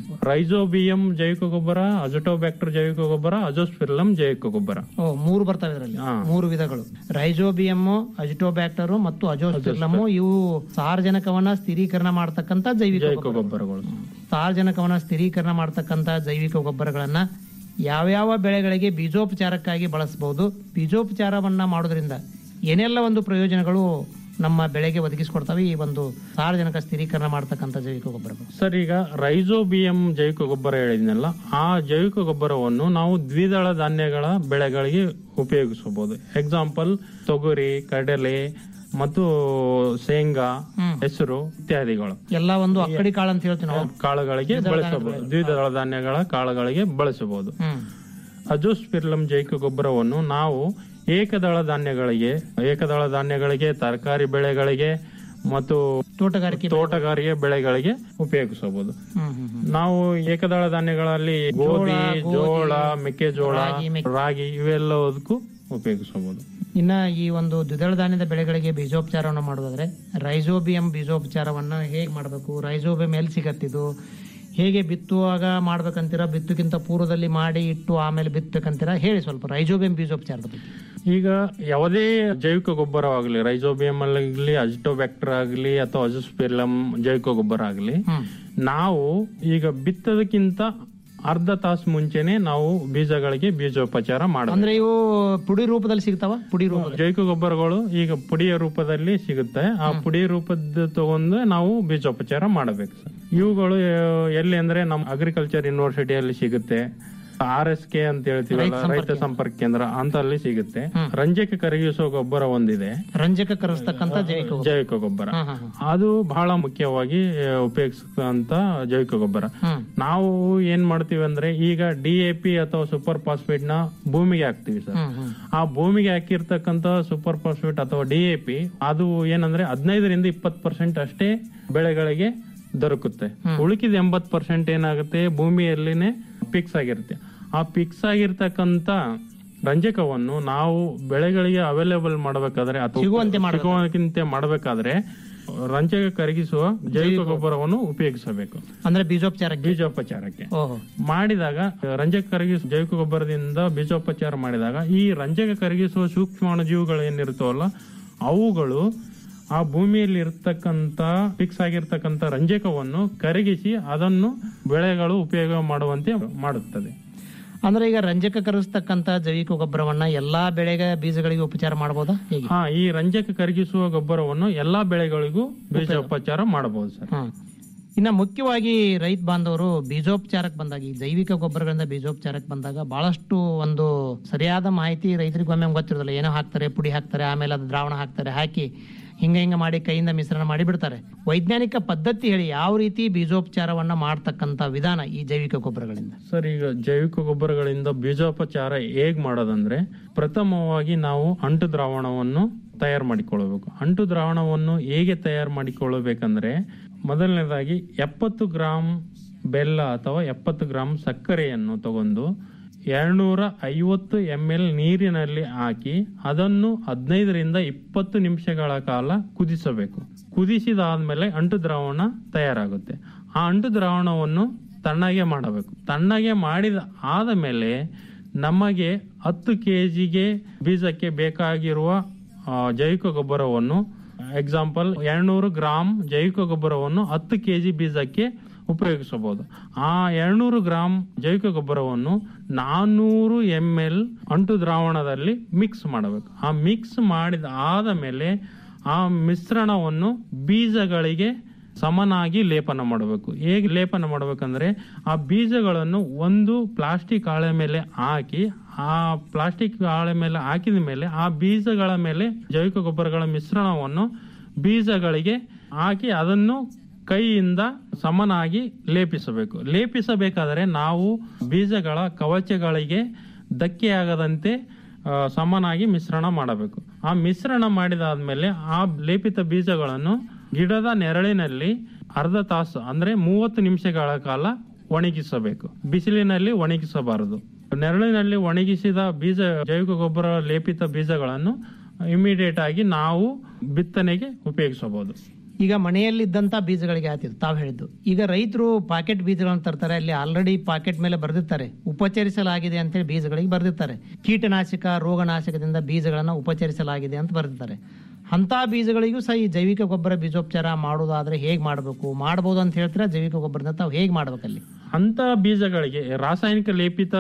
ರೈಸೋಬಿಯಂ ಜೈವಿಕ ಗೊಬ್ಬರ ಅಜಟೋಬ್ಯಾಕ್ಟರ್ ಜೈವಿಕ ಗೊಬ್ಬರ ಅಜೋಸ್ಪಿರ್ಲಂ ಜೈವಿಕ ಗೊಬ್ಬರ ಓ ಮೂರು ಬರ್ತವೆ ಇದರಲ್ಲಿ ಮೂರು ವಿಧಗಳು ರೈಜೋಬಿಯಮ್ ಅಜಿಟೋಬ್ಯಾಕ್ಟರ್ ಮತ್ತು ಅಜೋಸ್ಪಿರ್ಲಮ್ ಇವು ಸಾರಜನಕವನ್ನ ಸ್ಥಿರೀಕರಣ ಮಾಡತಕ್ಕಂತ ಜೈವಿಕ ಜೈವಿಕ ಗೊಬ್ಬರಗಳು ಸಾರಜನಕವನ್ನ ಸ್ಥಿರೀಕರಣ ಮಾಡತಕ್ಕಂತ ಜೈವಿಕ ಗೊಬ್ಬರಗಳನ್ನ ಯಾವ್ಯಾವ ಬೆಳೆಗಳಿಗೆ ಬೀಜೋಪಚಾರಕ್ಕಾಗಿ ಬಳಸಬಹುದು ಬೀಜೋಪಚಾರವನ್ನ ಮಾಡೋದ್ರಿಂದ ಏನೆಲ್ಲ ಒಂದು ಪ್ರಯೋಜನಗಳು ನಮ್ಮ ಬೆಳೆಗೆ ಒದಗಿಸಿಕೊಡ್ತವೆ ಈ ಒಂದು ಸಾರಜನಕ ಸ್ಥಿರೀಕರಣ ಮಾಡತಕ್ಕಂತ ಜೈವಿಕ ಗೊಬ್ಬರಗಳು ಸರ್ ಈಗ ರೈಸೋಬಿಯಂ ಜೈವಿಕ ಗೊಬ್ಬರ ಹೇಳಿದ್ನಲ್ಲ ಆ ಜೈವಿಕ ಗೊಬ್ಬರವನ್ನು ನಾವು ದ್ವಿದಳ ಧಾನ್ಯಗಳ ಬೆಳೆಗಳಿಗೆ ಉಪಯೋಗಿಸಬಹುದು ಎಕ್ಸಾಂಪಲ್ ತೊಗರಿ ಕಡಲೆ ಮತ್ತು ಶೇಂಗಾ ಹೆಸರು ಇತ್ಯಾದಿಗಳು ಎಲ್ಲ ಒಂದು ಅಕ್ಕಡಿ ಕಾಳು ಅಂತ ಹೇಳ್ತೀವಿ ನಾವು ಕಾಳುಗಳಿಗೆ ದ್ವಿದಳ ಬಳಸಬಹುದು ದ್ವಿದಳ ಧಾನ್ಯಗಳ ಕಾಳುಗಳಿಗೆ ಬಳಸಬಹುದು ಅಜೋಸ್ಪಿರ್ಲಂ ಜೈವಿಕ ಗೊಬ್ಬರವನ್ನು ನಾವು ಏಕದಳ ಧಾನ್ಯಗಳಿಗೆ ಏಕದಳ ಧಾನ್ಯಗಳಿಗೆ ತರಕಾರಿ ಬೆಳೆಗಳಿಗೆ ಮತ್ತು ತೋಟಗಾರಿಕೆ ತೋಟಗಾರಿಕೆ ಬೆಳೆಗಳಿಗೆ ಉಪಯೋಗಿಸಬಹುದು ನಾವು ಏಕದಳ ಧಾನ್ಯಗಳಲ್ಲಿ ಗೋಧಿ ಜೋಳ ಮೆಕ್ಕೆಜೋಳ ರಾಗಿ ಇವೆಲ್ಲದಕ್ಕೂ ಉಪಯೋಗಿಸಬಹುದು ಇನ್ನ ಈ ಒಂದು ದ್ವಿದಳ ಧಾನ್ಯದ ಬೆಳೆಗಳಿಗೆ ಬೀಜೋಪಚಾರವನ್ನು ಮಾಡೋದಾದ್ರೆ ರೈಸೋಬಿಯಂ ಬೀಜೋಪಚಾರವನ್ನ ಹೇಗೆ ಮಾಡಬೇಕು ರೈಸೋಬಿಯಂ ಎಲ್ಲಿ ಸಿಗತ್ತಿದು ಹೇಗೆ ಬಿತ್ತುವಾಗ ಮಾಡ್ಬೇಕಂತೀರಾ ಬಿತ್ತುಕ್ಕಿಂತ ಪೂರ್ವದಲ್ಲಿ ಮಾಡಿ ಇಟ್ಟು ಆಮೇಲೆ ಬಿತ್ತಬೇಕಂತೀರಾ ಹೇಳಿ ಸ್ವಲ್ಪ ರೈಜೋಬಿಯಂ ಬೀಜೋಪಚಾರದ ಬಗ್ಗೆ ಈಗ ಯಾವುದೇ ಜೈವಿಕ ಗೊಬ್ಬರವಾಗಲಿ ರೈಸೋಬಿಯಂ ಆಗಲಿ ಅಜಿಟೋಬ್ಯಾಕ್ಟರ್ ಆಗಲಿ ಅಥವಾ ಅಜೋಸ್ಪಿರ್ಲಂ ಜೈವಿಕ ಗೊಬ್ಬರ ಆಗಲಿ ನಾವು ಈಗ ಬಿತ್ತದಕ್ಕಿಂತ ಅರ್ಧ ತಾಸು ಮುಂಚೆನೆ ನಾವು ಬೀಜಗಳಿಗೆ ಬೀಜೋಪಚಾರ ಮಾಡಬೇಕು ಅಂದ್ರೆ ಇವು ಪುಡಿ ರೂಪದಲ್ಲಿ ಸಿಗ್ತಾವ ಪುಡಿ ರೂಪ ಜೈವಿಕ ಗೊಬ್ಬರಗಳು ಈಗ ಪುಡಿಯ ರೂಪದಲ್ಲಿ ಸಿಗುತ್ತೆ ಆ ಪುಡಿ ರೂಪದ ತಗೊಂಡು ನಾವು ಬೀಜೋಪಚಾರ ಮಾಡಬೇಕು ಸರ್ ಇವುಗಳು ಆ, ಎಲ್ಲಿ ಅಂದ್ರೆ ನಮ್ಮ ಅಗ್ರಿಕಲ್ಚರ್ ಯೂನಿವರ್ಸಿಟಿಯಲ್ಲಿ ಸಿಗುತ್ತೆ ಆರ್ ಎಸ್ ಕೆ ಅಂತ ಹೇಳ್ತೀವಲ್ಲ ರೈತ ಸಂಪರ್ಕ ರೈತ ಸಂಪರ್ಕ ಕೇಂದ್ರ ಅಂತ ಅಲ್ಲಿ ಸಿಗುತ್ತೆ ರಂಜಕ ಕರಗಿಸುವ ಗೊಬ್ಬರ ಒಂದಿದೆ ರಂಜಕ ಕರೆಸ್ತಕ್ಕಂತ ಜೈವಿಕ ಗೊಬ್ಬರ. ಜೈವಿಕ ಗೊಬ್ಬರ ಹಾ, ಹಾ, ಹಾ. ಅದು ಬಹಳ ಮುಖ್ಯವಾಗಿ ಉಪಯೋಗಿಸುವಂತ ಜೈವಿಕ ಗೊಬ್ಬರ ಹ್ಮ್. ನಾವು ಏನ್ ಮಾಡ್ತೀವಿ ಅಂದ್ರೆ ಈಗ ಡಿ ಎ ಪಿ ಅಥವಾ ಸೂಪರ್ ಫಾಸ್ಫೇಟ್ ನ ಭೂಮಿಗೆ ಹಾಕ್ತಿವಿ ಸರ್ ಹ್ಮ್, ಹ್ಮ್. ಆ ಭೂಮಿಗೆ ಹಾಕಿರ್ತಕ್ಕಂತ ಸೂಪರ್ ಫಾಸ್ಫೇಟ್ ಅಥವಾ ಡಿ ಎ ಪಿ ಅದು ಏನಂದ್ರೆ ಹದಿನೈದರಿಂದ ಇಪ್ಪತ್ತು ಪರ್ಸೆಂಟ್ ಅಷ್ಟೇ ಬೆಳೆಗಳಿಗೆ ದೊರಕುತ್ತೆ ಉಳಿಕಿದ ಎಂಬತ್ ಪರ್ಸೆಂಟ್ ಏನಾಗುತ್ತೆ ಭೂಮಿಯಲ್ಲಿನೇ ಫಿಕ್ಸ್ ಆಗಿರುತ್ತೆ ಆ ಫಿಕ್ಸ್ ಆಗಿರ್ತಕ್ಕಂತ ರಂಜಕವನ್ನು ನಾವು ಬೆಳೆಗಳಿಗೆ ಅವೈಲೇಬಲ್ ಮಾಡಬೇಕಾದ್ರೆ ಅಥವಾ ಸಿಗುವಂತೆ ಮಾಡ್ಬೇಕು. ಸಿಗುವಂತೆ ಮಾಡಬೇಕಾದ್ರೆ ರಂಜಕ ಕರಗಿಸುವ ಜೈವಿಕ ಗೊಬ್ಬರವನ್ನು ಉಪಯೋಗಿಸಬೇಕು ಅಂದ್ರೆ ಬೀಜೋಪಚಾರಕ್ಕೆ ಬೀಜೋಪಚಾರಕ್ಕೆ ಓಹೋ ಮಾಡಿದಾಗ ರಂಜಕ ಕರಗಿಸುವ ಜೈವಿಕ ಗೊಬ್ಬರದಿಂದ ಬೀಜೋಪಚಾರ ಮಾಡಿದಾಗ ಈ ರಂಜಕ ಕರಗಿಸುವ ಸೂಕ್ಷ್ಮಾಣು ಜೀವಿಗಳು ಏನಿರ್ತಾವಲ್ಲ ಅವುಗಳು ಆ ಭೂಮಿಯಲ್ಲಿ ಇರ್ತಕ್ಕಂತ ಫಿಕ್ಸ್ ಆಗಿರ್ತಕ್ಕಂತ ರಂಜಕವನ್ನು ಕರಗಿಸಿ ಅದನ್ನು ಬೆಳೆಗಳು ಉಪಯೋಗ ಮಾಡುವಂತೆ ಮಾಡುತ್ತದೆ ಅಂದ್ರೆ ಈಗ ರಂಜಕ ಕರೆಸ್ತಕ್ಕಂತ ಜೈವಿಕ ಗೊಬ್ಬರವನ್ನ ಎಲ್ಲಾ ಬೆಳೆಗೆ ಬೀಜಗಳಿಗೆ ಉಪಚಾರ ಮಾಡಬಹುದಾ ಹೇಗೆ ಹಾ ಈ ರಂಜಕ ಕರಗಿಸುವ ಗೊಬ್ಬರವನ್ನು ಎಲ್ಲಾ ಬೆಳೆಗಳಿಗೂ ಬೀಜೋಪಚಾರ ಮಾಡಬಹುದು ಸರ್ ಹ್ಮ್. ಇನ್ನ ಮುಖ್ಯವಾಗಿ ರೈತ ಬಾಂಧವರು ಬೀಜೋಪಚಾರಕ್ಕೆ ಬಂದಾಗ ಈ ಜೈವಿಕ ಗೊಬ್ಬರಗಳಿಂದ ಬೀಜೋಪಚಾರಕ್ಕೆ ಬಂದಾಗ ಬಹಳಷ್ಟು ಒಂದು ಸರಿಯಾದ ಮಾಹಿತಿ ರೈತರಿಗೆ ಒಮ್ಮೆ ಗೊತ್ತಿರೋದಿಲ್ಲ ಏನೋ ಹಾಕ್ತಾರೆ ಪುಡಿ ಹಾಕ್ತಾರೆ ಆಮೇಲೆ ಅದು ದ್ರಾವಣ ಹಾಕ್ತಾರೆ ಹಾಕಿ ಹಿಂಗ ಹಿಂಗ ಮಾಡಿ ಕೈಯಿಂದ ಮಿಶ್ರಣ ಮಾಡಿ ಬಿಡ್ತಾರೆ ವೈಜ್ಞಾನಿಕ ಪದ್ಧತಿ ಹೇಳಿ ಯಾವ ರೀತಿ ಬೀಜೋಪಚಾರವನ್ನ ಮಾಡ್ತಕ್ಕಂತ ವಿಧಾನ ಈ ಜೈವಿಕ ಗೊಬ್ಬರಗಳಿಂದ ಸರ್ ಈಗ ಜೈವಿಕ ಗೊಬ್ಬರಗಳಿಂದ ಬೀಜೋಪಚಾರ ಹೇಗ್ ಮಾಡೋದಂದ್ರೆ ಪ್ರಥಮವಾಗಿ ನಾವು ಅಂಟು ದ್ರಾವಣವನ್ನು ತಯಾರು ಮಾಡಿಕೊಳ್ಳಬೇಕು ಅಂಟು ದ್ರಾವಣವನ್ನು ಹೇಗೆ ತಯಾರು ಮಾಡಿಕೊಳ್ಳಬೇಕಂದ್ರೆ ಮೊದಲನೇದಾಗಿ ಎಪ್ಪತ್ತು ಗ್ರಾಂ ಬೆಲ್ಲ ಅಥವಾ ಎಪ್ಪತ್ತು ಗ್ರಾಂ ಸಕ್ಕರೆಯನ್ನು ತಗೊಂಡು ಎರಡ್ನೂರ ಐವತ್ತು ಎಂ ಎಲ್ ನೀರಿನಲ್ಲಿ ಹಾಕಿ ಅದನ್ನು ಹದಿನೈದರಿಂದ ಇಪ್ಪತ್ತು ನಿಮಿಷಗಳ ಕಾಲ ಕುದಿಸಬೇಕು ಕುದಿಸಿದಾದ್ಮೇಲೆ ಅಂಟು ದ್ರಾವಣ ತಯಾರಾಗುತ್ತೆ ಆ ಅಂಟು ದ್ರಾವಣವನ್ನು ತಣ್ಣಗೆ ಮಾಡಬೇಕು ತಣ್ಣಗೆ ಮಾಡಿದ ಆದ ಮೇಲೆ ನಮಗೆ ಹತ್ತು ಕೆ ಜಿಗೆ ಬೀಜಕ್ಕೆ ಬೇಕಾಗಿರುವ ಆ, ಜೈವಿಕ ಗೊಬ್ಬರವನ್ನು ಎಕ್ಸಾಂಪಲ್ ಎರಡ್ನೂರು ಗ್ರಾಂ ಜೈವಿಕ ಗೊಬ್ಬರವನ್ನು ಹತ್ತು ಕೆ ಜಿ ಬೀಜಕ್ಕೆ ಉಪಯೋಗಿಸಬಹುದು ಆ ಎರಡ್ನೂರು ಗ್ರಾಂ ಜೈವಿಕ ಗೊಬ್ಬರವನ್ನು ನಾನ್ನೂರು ಎಂ ಎಲ್ ಅಂಟು ದ್ರಾವಣದಲ್ಲಿ ಮಿಕ್ಸ್ ಮಾಡಬೇಕು ಆ ಮಿಕ್ಸ್ ಮಾಡಿದ ಆದ ಮೇಲೆ ಆ ಮಿಶ್ರಣವನ್ನು ಬೀಜಗಳಿಗೆ ಸಮನಾಗಿ ಲೇಪನ ಮಾಡಬೇಕು ಹೇಗೆ ಲೇಪನ ಮಾಡಬೇಕಂದ್ರೆ ಆ ಬೀಜಗಳನ್ನು ಒಂದು ಪ್ಲಾಸ್ಟಿಕ್ ಹಾಳೆ ಮೇಲೆ ಹಾಕಿ ಆ ಪ್ಲಾಸ್ಟಿಕ್ ಹಾಳೆ ಮೇಲೆ ಹಾಕಿದ ಮೇಲೆ ಆ ಬೀಜಗಳ ಮೇಲೆ ಜೈವಿಕ ಗೊಬ್ಬರಗಳ ಮಿಶ್ರಣವನ್ನು ಬೀಜಗಳಿಗೆ ಹಾಕಿ ಅದನ್ನು ಕೈಯಿಂದ ಸಮನಾಗಿ ಲೇಪಿಸಬೇಕು ಲೇಪಿಸಬೇಕಾದರೆ ನಾವು ಬೀಜಗಳ ಕವಚಗಳಿಗೆ ಧಕ್ಕೆಯಾಗದಂತೆ ಆ, ಸಮನಾಗಿ ಮಿಶ್ರಣ ಮಾಡಬೇಕು ಆ ಮಿಶ್ರಣ ಮಾಡಿದಾದ್ಮೇಲೆ ಆ ಲೇಪಿತ ಬೀಜಗಳನ್ನು ಗಿಡದ ನೆರಳಿನಲ್ಲಿ ಅರ್ಧ ತಾಸು ಅಂದ್ರೆ ಮೂವತ್ತು ನಿಮಿಷಗಳ ಕಾಲ ಒಣಗಿಸಬೇಕು ಬಿಸಿಲಿನಲ್ಲಿ ಒಣಗಿಸಬಾರದು ನೆರಳಿನಲ್ಲಿ ಒಣಗಿಸಿದ ಬೀಜ ಜೈವಿಕ ಗೊಬ್ಬರ ಲೇಪಿತ ಬೀಜಗಳನ್ನು ಇಮಿಡಿಯೇಟ್ ಆಗಿ ನಾವು ಬಿತ್ತನೆಗೆ ಉಪಯೋಗಿಸಬಹುದು ಈಗ ಮನೆಯಲ್ಲಿದ್ದಂತ ಬೀಜಗಳಿಗೆ ಆತಿತ್ತು ತಾವು ಹೇಳಿದ್ದು ಈಗ ರೈತರು ಪಾಕೆಟ್ ಬೀಜಗಳನ್ನು ತರ್ತಾರೆ ಅಲ್ಲಿ ಆಲ್ರೆಡಿ ಪಾಕೆಟ್ ಮೇಲೆ ಬರೆದಿರ್ತಾರೆ ಉಪಚರಿಸಲಾಗಿದೆ ಅಂತೇಳಿ ಬೀಜಗಳಿಗೆ ಬರೆದಿರ್ತಾರೆ ಕೀಟನಾಶಕ ರೋಗನಾಶಕದಿಂದ ಬೀಜಗಳನ್ನ ಉಪಚರಿಸಲಾಗಿದೆ ಅಂತ ಬರೆದಿರ್ತಾರೆ ಅಂತ ಬೀಜಗಳಿಗೂ ಸಹ ಈ ಜೈವಿಕ ಗೊಬ್ಬರ ಬೀಜೋಪಚಾರ ಮಾಡೋದಾದ್ರೆ ಹೇಗ್ ಮಾಡಬೇಕು ಮಾಡಬಹುದು ಅಂತ ಹೇಳ್ತೀರಾ ಜೈವಿಕ ಗೊಬ್ಬರದಿಂದ ತಾವು ಹೇಗ್ ಮಾಡ್ಬೇಕಲ್ಲಿ ಅಂತ ಬೀಜಗಳಿಗೆ ರಾಸಾಯನಿಕ ಲೇಪಿತ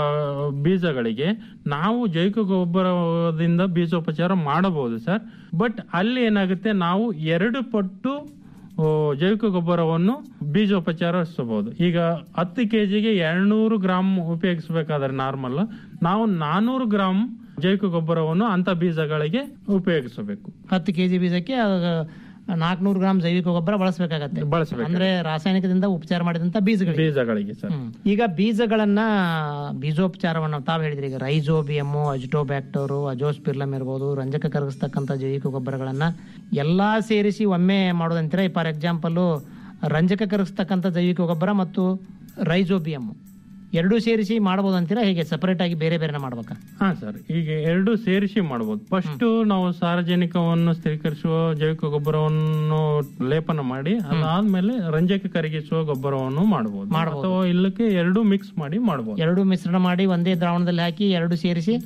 ಬೀಜಗಳಿಗೆ ನಾವು ಜೈವಿಕ ಗೊಬ್ಬರದಿಂದ ಬೀಜೋಪಚಾರ ಮಾಡಬಹುದು ಸರ್ ಬಟ್ ಅಲ್ಲಿ ಏನಾಗುತ್ತೆ ನಾವು ಎರಡು ಪಟ್ಟು ಓ, ಜೈವಿಕ ಗೊಬ್ಬರವನ್ನು ಬೀಜೋಪಚಾರಿಸಬಹುದು ಈಗ ಹತ್ತು ಕೆಜಿಗೆ ಎರಡ್ನೂರು ಗ್ರಾಮ್ ಉಪಯೋಗಿಸಬೇಕಾದ್ರೆ ನಾರ್ಮಲ್ ನಾವು ನಾನೂರು ಗ್ರಾಮ್ ಜೈವಿಕ ಗೊಬ್ಬರವನ್ನು ಅಂತ ಬೀಜಗಳಿಗೆ ಉಪಯೋಗಿಸಬೇಕು ಹತ್ತು ಕೆಜಿ ಬೀಜಕ್ಕೆ ನಾಲ್ಕನೂರು ಗ್ರಾಮ್ ಜೈವಿಕ ಗೊಬ್ಬರ ಬಳಸಬೇಕಾಗತ್ತೆ ಬಳಸಬೇಕು ಅಂದ್ರೆ ರಾಸಾಯನಿಕದಿಂದ ಉಪಚಾರ ಮಾಡಿದಂತ ಬೀಜಗಳಿಗೆ ಬೀಜಗಳಿಗೆ ಸರ್ ಈಗ ಬೀಜಗಳನ್ನ ಬೀಜೋಪಚಾರವನ್ನ ತಾವು ಹೇಳಿದ್ರಿ ಈಗ ರೈಜೋಬಿಯಮ್ ಅಜಿಟೋಬ್ಯಾಕ್ಟರು ಅಜೋಸ್ಪಿರ್ಲಮ್ ಇರ್ಬೋದು ರಂಜಕ ಕರಗಿಸ್ತಕ್ಕಂಥ ಜೈವಿಕ ಗೊಬ್ಬರಗಳನ್ನ ಎಲ್ಲಾ ಸೇರಿಸಿ ಒಮ್ಮೆ ಮಾಡೋದಂತೀರ ಫಾರ್ ಎಕ್ಸಾಂಪಲ್ ರಂಜಕ ಕರಗಿಸ್ತಕ್ಕಂಥ ಜೈವಿಕ ಗೊಬ್ಬರ ಮತ್ತು ರೈಜೋಬಿಯಮ್ ಎರಡೂ ಸೇರಿಸಿ ಮಾಡ್ಬೋದು ಅಂತೀರಾ ಹೇಗೆ ಸಪರೇಟ್ ಆಗಿ ಬೇರೆ ಬೇರೆನ ಮಾಡ್ಬೇಕಾ ಹಾ ಸರ್ ಈಗ ಎರಡು ಸೇರಿಸಿ ಮಾಡಬಹುದು ಫಸ್ಟ್ ನಾವು ಸಾರ್ವಜನಿಕವನ್ನು ಸ್ಥಿರೀಕರಿಸುವ ಜೈವಿಕ ಗೊಬ್ಬರವನ್ನು ಲೇಪನ ಮಾಡಿ ಅದಾದ್ಮೇಲೆ ರಂಜಕ ಕರಗಿಸುವ ಗೊಬ್ಬರವನ್ನು ಮಾಡಬಹುದು ಮಾಡ್ಬೋದು. ಅಥವಾ ಇಲ್ಲಕ್ಕೆ ಎರಡು ಮಿಕ್ಸ್ ಮಾಡಿ ಮಾಡಬಹುದು ಎರಡು ಮಿಶ್ರಣ ಮಾಡಿ ಒಂದೇ ದ್ರಾವಣದಲ್ಲಿ ಹಾಕಿ ಎರಡು ಸೇರಿಸಿ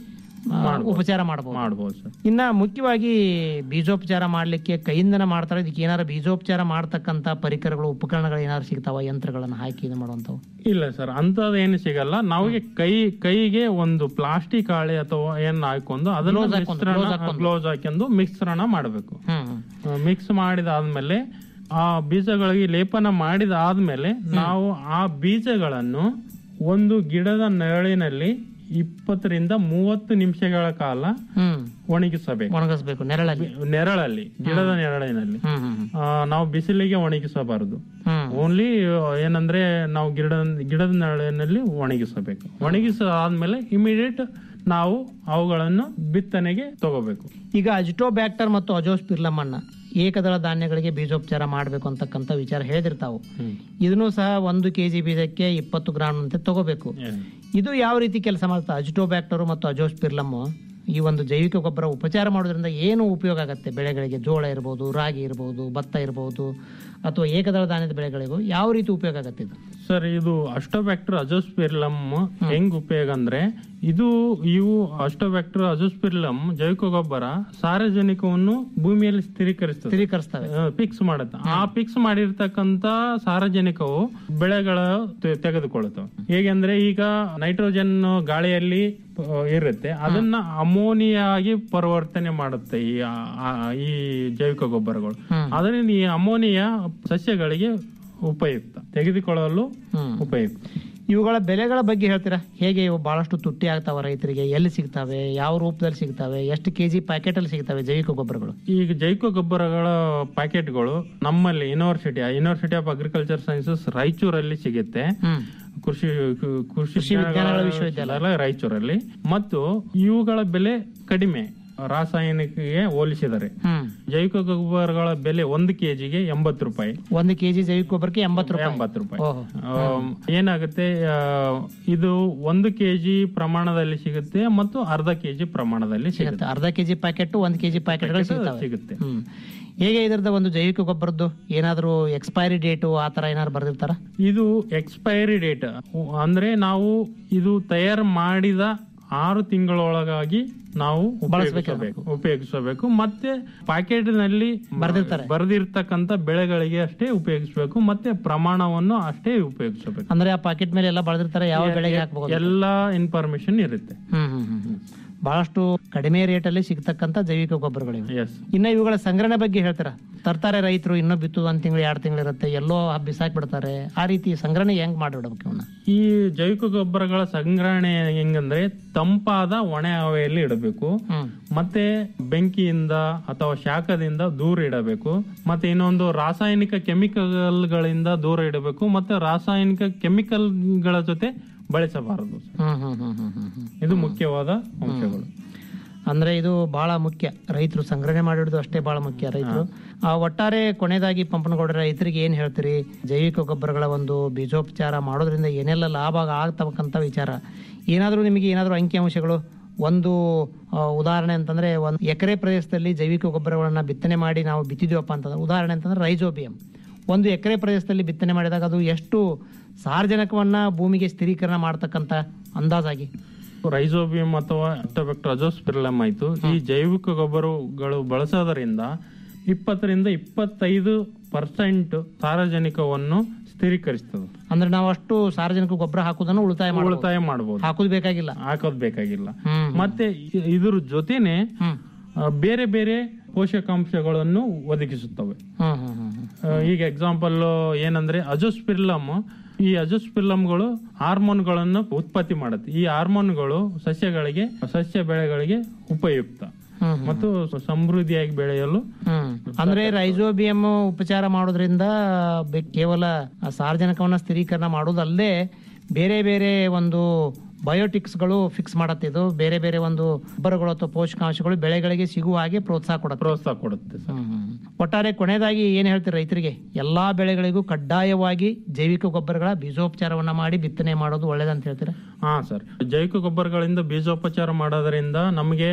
ಆ, ಮಾಡ್ಬೋದು. ಉಪಚಾರ ಮಾಡಬಹುದು ಮಾಡ್ಬೋದು ಸರ್ ಇನ್ನ ಮುಖ್ಯವಾಗಿ ಬೀಜೋಪಚಾರ ಮಾಡ್ಲಿಕ್ಕೆ ಕೈಯಿಂದನ ಮಾಡ್ತಾರೆ ಇದಕ್ಕೆ ಏನಾರ ಬೀಜೋಪಚಾರ ಮಾಡ್ತಕ್ಕಂತ ಪರಿಕರಗಳು ಉಪಕರಣಗಳು ಏನಾದ್ರು ಸಿಗ್ತಾವ ಯಂತ್ರಗಳನ್ನ ಹಾಕಿ ಇದು ಮಾಡುವಂತವು ಇಲ್ಲ ಸರ್ ಅಂತದ್ ಏನು ಸಿಗಲ್ಲ ನಾವಿಗೆ ಕೈ ಕೈಗೆ ಒಂದು ಪ್ಲಾಸ್ಟಿಕ್ ಹಾಳೆ ಅಥವಾ ಏನ್ ಹಾಕೊಂಡು ಅದನ್ನ Gloves ಹಾಕೊಂಡು, ಮಿಶ್ರಣ gloves ಹಾಕೊಂಡು. ಗ್ಲೋಸ್ ಹಾಕೊಂಡು ಮಿಶ್ರಣ ಮಾಡಬೇಕು ಹ್ಮ್ ಮಿಕ್ಸ್ ಮಾಡಿದಾದ್ಮೇಲೆ ಆ ಬೀಜಗಳಿಗೆ ಲೇಪನ ಮಾಡಿದಾದ್ಮೇಲೆ ನಾವು ಆ ಬೀಜಗಳನ್ನು ಒಂದು ಗಿಡದ ನೆರಳಿನಲ್ಲಿ ಇಪ್ಪತ್ತರಿಂದ ಮೂವತ್ತು ನಿಮಿಷಗಳ ಕಾಲ ಹ್ಮ್ ಒಣಗಿಸಬೇಕು ಒಣಗಿಸ್ಬೇಕು ನೆರಳಲ್ಲಿ ನೆರಳಲ್ಲಿ ಗಿಡದ ನೆರಳಿನಲ್ಲಿ ಹ್ಮ್ ಹ್ಮ್ ಆ, ನಾವು ಬಿಸಿಲಿಗೆ ಒಣಗಿಸಬಾರದು ಹ್ಮ್ ಓನ್ಲಿ ಏನಂದ್ರೆ ನಾವು ಗಿಡದ ಗಿಡದ ನೆರಳಿನಲ್ಲಿ ಒಣಗಿಸಬೇಕು ಒಣಗಿಸ ಆದ್ಮೇಲೆ ಇಮಿಡಿಯೇಟ್ ನಾವು ಅವುಗಳನ್ನು ಬಿತ್ತನೆಗೆ ತಗೋಬೇಕು ಈಗ ಅಜಿಟೋಬ್ಯಾಕ್ಟರ್ ಮತ್ತು ಅಜೋಸ್ಪಿರ್ಲಮ್ ಅನ್ನ ಏಕದಳ ಧಾನ್ಯಗಳಿಗೆ ಬೀಜೋಪಚಾರ ಮಾಡಬೇಕು ಅಂತಕ್ಕಂಥ ವಿಚಾರ ಹೇಳಿರ್ತಾವು ಇದನ್ನು ಸಹ ಒಂದು ಕೆಜಿ ಬೀಜಕ್ಕೆ ಇಪ್ಪತ್ತು ಗ್ರಾಮ್ ಅಂತ ತಗೋಬೇಕು ಇದು ಯಾವ ರೀತಿ ಕೆಲಸ ಮಾಡ್ತಾ ಅಜಿಟೋಬ್ಯಾಕ್ಟರ್ ಮತ್ತು ಅಜೋಸ್ಪಿರ್ಲಮ್ ಈ ಒಂದು ಜೈವಿಕ ಗೊಬ್ಬರ ಉಪಚಾರ ಮಾಡೋದ್ರಿಂದ ಏನು ಉಪಯೋಗ ಆಗುತ್ತೆ ಬೆಳೆಗಳಿಗೆ ಜೋಳ ಇರ್ಬೋದು ರಾಗಿ ಇರ್ಬೋದು ಭತ್ತ ಇರ್ಬೋದು ಅಥವಾ ಏಕದಳ ಧಾನ್ಯದ ಬೆಳೆಗಳಿಗೂ ಯಾವ ರೀತಿ ಉಪಯೋಗ ಆಗುತ್ತೆ ಇದು ಸರ್ ಇದು ಅಷ್ಟೋಬ್ಯಾಕ್ಟರ್ ಅಜೋಸ್ಪಿರ್ಲಮ್ ಹೆಂಗ್ ಉಪಯೋಗ ಅಂದ್ರೆ ಇದು ಇವು ಅಷ್ಟೋಬ್ಯಾಕ್ಟರ್ ಅಜೋಸ್ಪಿರ್ಲಮ್ ಜೈವಿಕ ಗೊಬ್ಬರ ಸಾರಜನಿಕವನ್ನು ಭೂಮಿಯಲ್ಲಿ ಸ್ಥಿರೀಕರಿಸ್ತದೆ ಸ್ಥಿರೀಕರಿಸ್ತವೆ ಫಿಕ್ಸ್ ಮಾಡುತ್ತೆ ಆ ಫಿಕ್ಸ್ ಮಾಡಿರ್ತಕ್ಕಂತ ಸಾರಜನಿಕವು ಬೆಳೆಗಳ ತೆ- ತೆಗೆದುಕೊಳ್ಳುತ್ತವೆ ಹೇಗೆಂದ್ರೆ ಈಗ ನೈಟ್ರೋಜನ್ ಗಾಳಿಯಲ್ಲಿ ಆ, ಇರುತ್ತೆ ಅದನ್ನ ಅಮೋನಿಯಾ ಆಗಿ ಪರಿವರ್ತನೆ ಮಾಡುತ್ತೆ ಈ ಆ- ಆ- ಈ ಜೈವಿಕ ಗೊಬ್ಬರಗಳು ಅದರಿಂದ ಈ ಅಮೋನಿಯಾ ಸಸ್ಯಗಳಿಗೆ ಉಪಯುಕ್ತ ತೆಗೆದುಕೊಳ್ಳಲು ಉಪಯುಕ್ತ ಇವುಗಳ ಬೆಲೆಗಳ ಬಗ್ಗೆ ಹೇಳ್ತೀರಾ ಹೇಗೆ ಇವು ಬಹಳಷ್ಟು ತುಟ್ಟಿ ಆಗ್ತಾವ ರೈತರಿಗೆ ಎಲ್ಲಿ ಸಿಗ್ತವೆ ಯಾವ ರೂಪದಲ್ಲಿ ಸಿಗ್ತವೆ ಎಷ್ಟು ಕೆಜಿ ಪ್ಯಾಕೆಟ್ ಅಲ್ಲಿ ಸಿಗ್ತವೆ ಜೈವಿಕ ಗೊಬ್ಬರಗಳು ಈಗ ಜೈವಿಕ ಗೊಬ್ಬರಗಳ ಪ್ಯಾಕೆಟ್ಗಳು ನಮ್ಮಲ್ಲಿ university university of agriculture sciences ರಾಯಚೂರಲ್ಲಿ ಸಿಗುತ್ತೆ ಕೃಷಿ ಕು- ಕೃಷಿ ವಿಜ್ಞಾನಗಳ ವಿಶ್ವವಿದ್ಯಾಲಯ ವಿಶ್ವವಿದ್ಯಾಲಯ. ರಾಯಚೂರಲ್ಲಿ ಮತ್ತು ಇವುಗಳ ಬೆಲೆ ಕಡಿಮೆ ರಾಸಾಯನಿಕಗೆ ಹೋಲಿಸಿದರೆ ಜೈವಿಕ ಗೊಬ್ಬರಗಳ ಬೆಲೆ ಒಂದು ಕೆಜಿಗೆ ಎಂಬತ್ತು ರೂಪಾಯಿ ಒಂದು ಕೆಜಿ ಜೈವಿಕ ಗೊಬ್ಬರಕ್ಕೆ ಎಂಬತ್ತು ರೂಪಾಯಿ ಎಂಬತ್ತು ರೂಪಾಯಿ ಓಹೋ. ಆಮ್, ಏನಾಗುತ್ತೆ ಆ, ಇದು ಒಂದು ಕೆಜಿ ಪ್ರಮಾಣದಲ್ಲಿ ಸಿಗುತ್ತೆ ಮತ್ತು ಅರ್ಧ ಕೆಜಿ ಪ್ರಮಾಣದಲ್ಲಿ ಸಿಗುತ್ತೆ ಅರ್ಧ ಕೆಜಿ ಪ್ಯಾಕೆಟ್ ಒಂದು ಕೆಜಿ ಪ್ಯಾಕೆಟ್ಗಳು ಸಿಗ್ತವೆ ಸಿಗುತ್ತೆ ಹ್ಮ್ ಹೇಗೆ ಇದರದ ಒಂದು ಜೈವಿಕ ಗೊಬ್ಬರದ್ದು ಏನಾದರೂ ಎಕ್ಸ್ಪೈರಿ ಡೇಟು ಆ ತರ ಏನಾದ್ರು ಬರ್ದಿರ್ತಾರ ಇದು ಎಕ್ಸ್ಪೈರಿ ಡೇಟ್ ಅಂದ್ರೆ ನಾವು ಇದು ತಯಾರು ಮಾಡಿದ ಆರು ತಿಂಗಳೊಳಗಾಗಿ ನಾವು ಉಪಯೋಗಿಸಬೇಕು ಉಪಯೋಗಿಸಬೇಕು ಮತ್ತೆ ಪ್ಯಾಕೆಟ್ ನಲ್ಲಿ ಬರ್ದಿರ್ತಾರೆ. ಬರೆದಿರ್ತಕ್ಕಂತ ಬೆಳೆಗಳಿಗೆ ಅಷ್ಟೇ ಉಪಯೋಗಿಸಬೇಕು ಮತ್ತೆ ಪ್ರಮಾಣವನ್ನು ಅಷ್ಟೇ ಉಪಯೋಗಿಸಬೇಕು ಅಂದ್ರೆ ಆ ಪ್ಯಾಕೆಟ್ ಮೇಲೆ ಎಲ್ಲ ಬಳದಿರ್ತಾರೆ ಯಾವ ಬೆಳೆಗೆ ಹಾಕಬಹುದು ಎಲ್ಲಾ ಇನ್ಫಾರ್ಮೇಶನ್ ಇರುತ್ತೆ ಹ್ಮ್ ಹ್ಮ್ ಹ್ಮ್ ಹ್ಮ್. ಬಹಳಷ್ಟು ಕಡಿಮೆ ರೇಟಲ್ಲಿ ಸಿಗ್ತಕ್ಕಂತ ಜೈವಿಕ ಗೊಬ್ಬರಗಳಿವೆ ಎಸ್ ಇನ್ನ ಇವುಗಳ ಸಂಗ್ರಹಣೆ ಬಗ್ಗೆ ಹೇಳ್ತೀರಾ ತರ್ತಾರೆ ರೈತರು ಇನ್ನೂ ಬಿತ್ತು ಒಂದ್ ತಿಂಗಳು ಎರಡು ತಿಂಗಳು ಇರುತ್ತೆ ಎಲ್ಲೋ ಬಿಸಾಕ್ ಬಿಡ್ತಾರೆ ಆ ರೀತಿ ಸಂಗ್ರಹಣೆ ಹೆಂಗ್ ಮಾಡಿಬಿಡ್ಬೇಕು ಇವನ್ನ ಈ ಜೈವಿಕ ಗೊಬ್ಬರಗಳ ಸಂಗ್ರಹಣೆ ಹೆಂಗಂದ್ರೆ ತಂಪಾದ ಒಣ ಹವೆಯಲ್ಲಿ ಇಡಬೇಕು ಮತ್ತೆ ಬೆಂಕಿಯಿಂದ ಅಥವಾ ಶಾಖದಿಂದ ದೂರ ಇಡಬೇಕು ಮತ್ತೆ ಇನ್ನೊಂದು ರಾಸಾಯನಿಕ ಕೆಮಿಕಲ್ಗಳಿಂದ ದೂರ ಇಡಬೇಕು ಮತ್ತೆ ರಾಸಾಯನಿಕ ಕೆಮಿಕಲ್ಗಳ ಜೊತೆ ಬಳಸಬಾರದು ಹ್ಮ್ ಹ್ಮ್ ಹ್ಮ್ ಹ್ಮ್ ಹ್ಮ್ ಹ್ಮ್ ಇದು ಮುಖ್ಯವಾದ ಅಂಶಗಳು ಅಂದ್ರೆ ಇದು ಬಹಳ ಮುಖ್ಯ ರೈತರು ಸಂಗ್ರಹಣೆ ಮಾಡಿರೋದು ಅಷ್ಟೇ ಬಹಳ ಮುಖ್ಯ ರೈತರು ಆ ಒಟ್ಟಾರೆ ಕೊನೆಯದಾಗಿ ಪಂಪನಗೌಡರ ರೈತರಿಗೆ ಏನ್ ಹೇಳ್ತೀರಿ ಜೈವಿಕ ಗೊಬ್ಬರಗಳ ಒಂದು ಬೀಜೋಪಚಾರ ಮಾಡೋದ್ರಿಂದ ಏನೆಲ್ಲ ಲಾಭ ಆಗ್ತಕ್ಕಂತ ವಿಚಾರ ಏನಾದ್ರೂ ನಿಮಗೆ ಏನಾದ್ರೂ ಅಂಕಿಅಂಶಗಳು ಒಂದು ಆ, ಉದಾಹರಣೆ ಅಂತಂದ್ರೆ ಒಂದು ಎಕರೆ ಪ್ರದೇಶದಲ್ಲಿ ಜೈವಿಕ ಗೊಬ್ಬರಗಳನ್ನ ಬಿತ್ತನೆ ಮಾಡಿ ನಾವು ಬಿತ್ತಿದೀವಪ್ಪ ಅಂತಂದ್ರೆ ಉದಾಹರಣೆ ಅಂತಂದ್ರೆ ರೈಜೋಬಿಯಂ ಒಂದು ಎಕರೆ ಪ್ರದೇಶದಲ್ಲಿ ಬಿತ್ತನೆ ಮಾಡಿದಾಗ ಅದು ಎಷ್ಟು ಸಾರ್ವಜನಿಕವನ್ನ ಭೂಮಿಗೆ ಸ್ಥಿರೀಕರಣ ಮಾಡ್ತಕ್ಕಂತ ಅಂದಾಜಾಗಿ ರೈಸೋಬಿಯಂ ಅಥವಾ ಅಟೋಬ್ಯಾಕ್ಟರ್ ಅಜೋಸ್ಪಿರಲಮ್ ಆಯ್ತು ಈ ಜೈವಿಕ ಗೊಬ್ಬರಗಳು ಬಳಸೋದರಿಂದ ಇಪ್ಪತ್ತರಿಂದ ಇಪ್ಪತ್ತೈದು ಪರ್ಸೆಂಟ್ ಸಾರಜನಿಕವನ್ನು ಸ್ಥಿರೀಕರಿಸ್ತದೆ ಅಂದ್ರೆ ನಾವು ಅಷ್ಟು ಸಾರ್ವಜನಿಕ ಗೊಬ್ಬರ ಹಾಕುದನ್ನು ಉಳಿತಾಯ ಮಾಡ್ಬೋದು. ಉಳಿತಾಯ ಮಾಡಬಹುದು ಹಾಕುದು ಬೇಕಾಗಿಲ್ಲ ಹಾಕೋದ್ ಬೇಕಾಗಿಲ್ಲ ಹ್ಮ್. ಮತ್ತೆ ಇ- ಇದ್ರ ಜೊತೆನೆ ಆ, ಬೇರೆ ಬೇರೆ ಪೋಷಕಾಂಶಗಳನ್ನು ಒದಗಿಸುತ್ತವೆ ಹ್ಮ್ ಹ್ಮ್ ಹ್ಮ್ ಹ್ಮ್. ಆ, ಈಗ ಎಕ್ಸಾಂಪಲ್ ಏನಂದ್ರೆ ಅಜೋಸ್ಪಿರ್ಲಮ್ ಈ ಅಜೋಸ್ಪಿರ್ಲಮ್ಗಳು ಹಾರ್ಮೋನ್ಗಳನ್ನು ಉತ್ಪತ್ತಿ ಮಾಡುತ್ತೆ ಈ ಹಾರ್ಮೋನ್ಗಳು ಸಸ್ಯಗಳಿಗೆ ಸಸ್ಯ ಬೆಳೆಗಳಿಗೆ ಉಪಯುಕ್ತ ಹ್ಮ್ ಮತ್ತು ಸಮೃದ್ಧಿಯಾಗಿ ಬೆಳೆಯಲು ಹ್ಮ್ ಅಂದ್ರೆ ರೈಜೋಬಿಯಂ ಉಪಚಾರ ಮಾಡೋದ್ರಿಂದ ಬೆ- ಕೇವಲ ಆ ಸಾರ್ವಜನಿಕವನ್ನ ಸ್ಥಿರೀಕರಣ ಮಾಡೋದಲ್ಲದೆ ಬೇರೆ ಬೇರೆ ಒಂದು ಬಯೋಟಿಕ್ಸ್ ಗಳು ಫಿಕ್ಸ್ ಮಾಡತ್ತೆ ಇದು ಬೇರೆ ಬೇರೆ ಒಂದು ಗೊಬ್ಬರಗಳು ಅಥವಾ ಪೋಷಕಾಂಶಗಳು ಬೆಳೆಗಳಿಗೆ ಸಿಗುವ ಹಾಗೆ ಪ್ರೋತ್ಸಾಹ ಕೊಡುತ್ತೆ ಪ್ರೋತ್ಸಾಹ ಕೊಡುತ್ತೆ ಸರ್ ಒಟ್ಟಾರೆ ಕೊನೆಯದಾಗಿ ಏನ್ ಹೇಳ್ತೀರಿ ರೈತರಿಗೆ ಎಲ್ಲಾ ಬೆಳೆಗಳಿಗೂ ಕಡ್ಡಾಯವಾಗಿ ಜೈವಿಕ ಗೊಬ್ಬರಗಳ ಬೀಜೋಪಚಾರವನ್ನ ಮಾಡಿ ಬಿತ್ತನೆ ಮಾಡೋದು ಒಳ್ಳೇದಂತ ಹೇಳ್ತೀರಾ ಹಾ ಸರ್ ಜೈವಿಕ ಗೊಬ್ಬರಗಳಿಂದ ಬೀಜೋಪಚಾರ ಮಾಡೋದ್ರಿಂದ ನಮಗೆ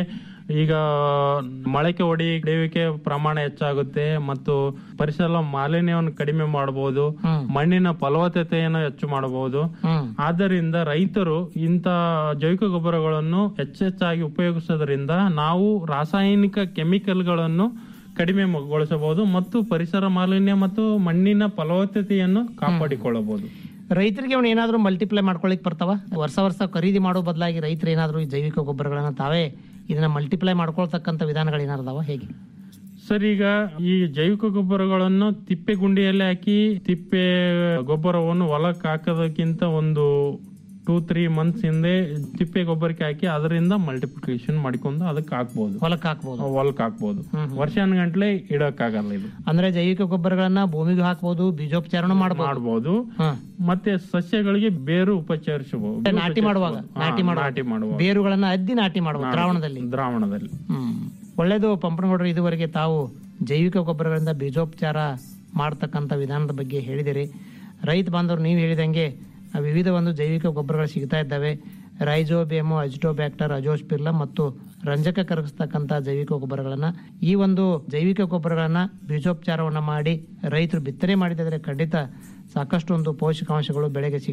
ಈಗ ಮೊಳಕೆ ಹೊಡೆಯುವಿಕೆ ಪ್ರಮಾಣ ಹೆಚ್ಚಾಗುತ್ತೆ ಮತ್ತು ಪರಿಸರ ಮಾಲಿನ್ಯವನ್ನು ಕಡಿಮೆ ಮಾಡಬಹುದು ಮಣ್ಣಿನ ಫಲವತ್ತತೆಯನ್ನು ಹೆಚ್ಚು ಮಾಡಬಹುದು ಆದ್ದರಿಂದ ರೈತರು ಇಂಥ ಜೈವಿಕ ಗೊಬ್ಬರಗಳನ್ನು ಹೆಚ್ಚೆಚ್ಚಾಗಿ ಉಪಯೋಗಿಸೋದ್ರಿಂದ ನಾವು ರಾಸಾಯನಿಕ ಕೆಮಿಕಲ್ಗಳನ್ನು ಕಡಿಮೆಗೊಳಿಸಬಹುದು ಮತ್ತು ಪರಿಸರ ಮಾಲಿನ್ಯ ಮತ್ತು ಮಣ್ಣಿನ ಫಲವತ್ತತೆಯನ್ನು ಕಾಪಾಡಿಕೊಳ್ಳಬಹುದು ರೈತರಿಗೆ ಅವ್ನು ಏನಾದರೂ ಮಲ್ಟಿಪ್ಲೈ ಮಾಡ್ಕೊಳಿಕ್ ಬರ್ತಾವ ವರ್ಷ ವರ್ಷ ಖರೀದಿ ಮಾಡೋ ಬದಲಾಗಿ ರೈತರು ಏನಾದರೂ ಈ ಜೈವಿಕ ಗೊಬ್ಬರಗಳನ್ನ ತಾವೇ ಇದನ್ನ ಮಲ್ಟಿಪ್ಲೈ ಮಾಡ್ಕೊಳ್ತಕ್ಕಂಥ ವಿಧಾನಗಳು ಏನಾರದಾವ ಹೇಗೆ ಸರ್ ಈಗ ಈ ಜೈವಿಕ ಗೊಬ್ಬರಗಳನ್ನು ತಿಪ್ಪೆ ಗುಂಡಿಯಲ್ಲಿ ಹಾಕಿ ತಿಪ್ಪೆ ಗೊಬ್ಬರವನ್ನು ಹೊಲಕ್ಕೆ ಹಾಕೋದಕ್ಕಿಂತ ಒಂದು ಟೂ ತ್ರೀ ಮಂತ್ಸ್ ಹಿಂದೆ ತಿಪ್ಪೆ ಗೊಬ್ಬರಕ್ಕೆ ಹಾಕಿ ಅದರಿಂದ ಮಲ್ಟಿಪ್ಲಿಕೇಶನ್ ಮಾಡಿಕೊಂಡು ಅದಕ್ಕೆ ಹಾಕ್ಬೋದು ಹೊಲಕ್ಕೆ ಹಾಕ್ಬೋದು ಹೊಲಕ್ಕೆ ಹಾಕ್ಬೋದು ವರ್ಷಾನುಗಂಟ್ಲೆ ಇಡಕ್ಕಾಗಲ್ಲ ಇದು ಅಂದ್ರೆ ಜೈವಿಕ ಗೊಬ್ಬರಗಳನ್ನ ಭೂಮಿಗೆ ಹಾಕ್ಬೋದು ಬೀಜೋಪಚಾರನೂ ಮಾಡಬಹುದು ಮಾಡ್ಬೋದು ಮತ್ತೆ ಸಸ್ಯಗಳಿಗೆ ಬೇರು ಉಪಚರಿಸಬಹುದು ನಾಟಿ ಮಾಡುವಾಗ ನಾಟಿ ಮಾಡುವಾಗ ನಾಟಿ ಮಾಡುವಾಗ ಬೇರುಗಳನ್ನ ಅದ್ದಿ ನಾಟಿ ಮಾಡುವ ದ್ರಾವಣದಲ್ಲಿ ದ್ರಾವಣದಲ್ಲಿ ಹ್ಮ್ ಒಳ್ಳೇದು ಪಂಪನಗೌಡರು ಇದುವರೆಗೆ ತಾವು ಜೈವಿಕ ಗೊಬ್ಬರಗಳಿಂದ ಬೀಜೋಪಚಾರ ಮಾಡ್ತಕ್ಕಂಥ ವಿಧಾನದ ಬಗ್ಗೆ ಹೇಳಿದಿರಿ ರೈತ ಬಾಂಧವರು ನೀವು ಹೇಳಿದಂಗೆ ಆ ವಿವಿಧ ಒಂದು ಜೈವಿಕ ಗೊಬ್ಬರಗಳು ಸಿಗ್ತಾ ಇದ್ದಾವೆ ರೈಜೋಬೇಮೋ ಅಜಿಟೋಬ್ಯಾಕ್ಟರ್ ಅಜೋಸ್ಪಿರ್ಲ ಮತ್ತು ರಂಜಕ ಕರಗಿಸ್ತಕ್ಕಂಥ ಜೈವಿಕ ಗೊಬ್ಬರಗಳನ್ನ ಈ ಒಂದು ಜೈವಿಕ ಗೊಬ್ಬರಗಳನ್ನ ಬೀಜೋಪಚಾರವನ್ನ ಮಾಡಿ ರೈತರು ಬಿತ್ತನೆ ಮಾಡಿದರೆ ಖಂಡಿತ ಸಾಕಷ್ಟು ಒಂದು ಪೋಷಕಾಂಶಗಳು ಬೆಳೆಗೆ ಸಿಗ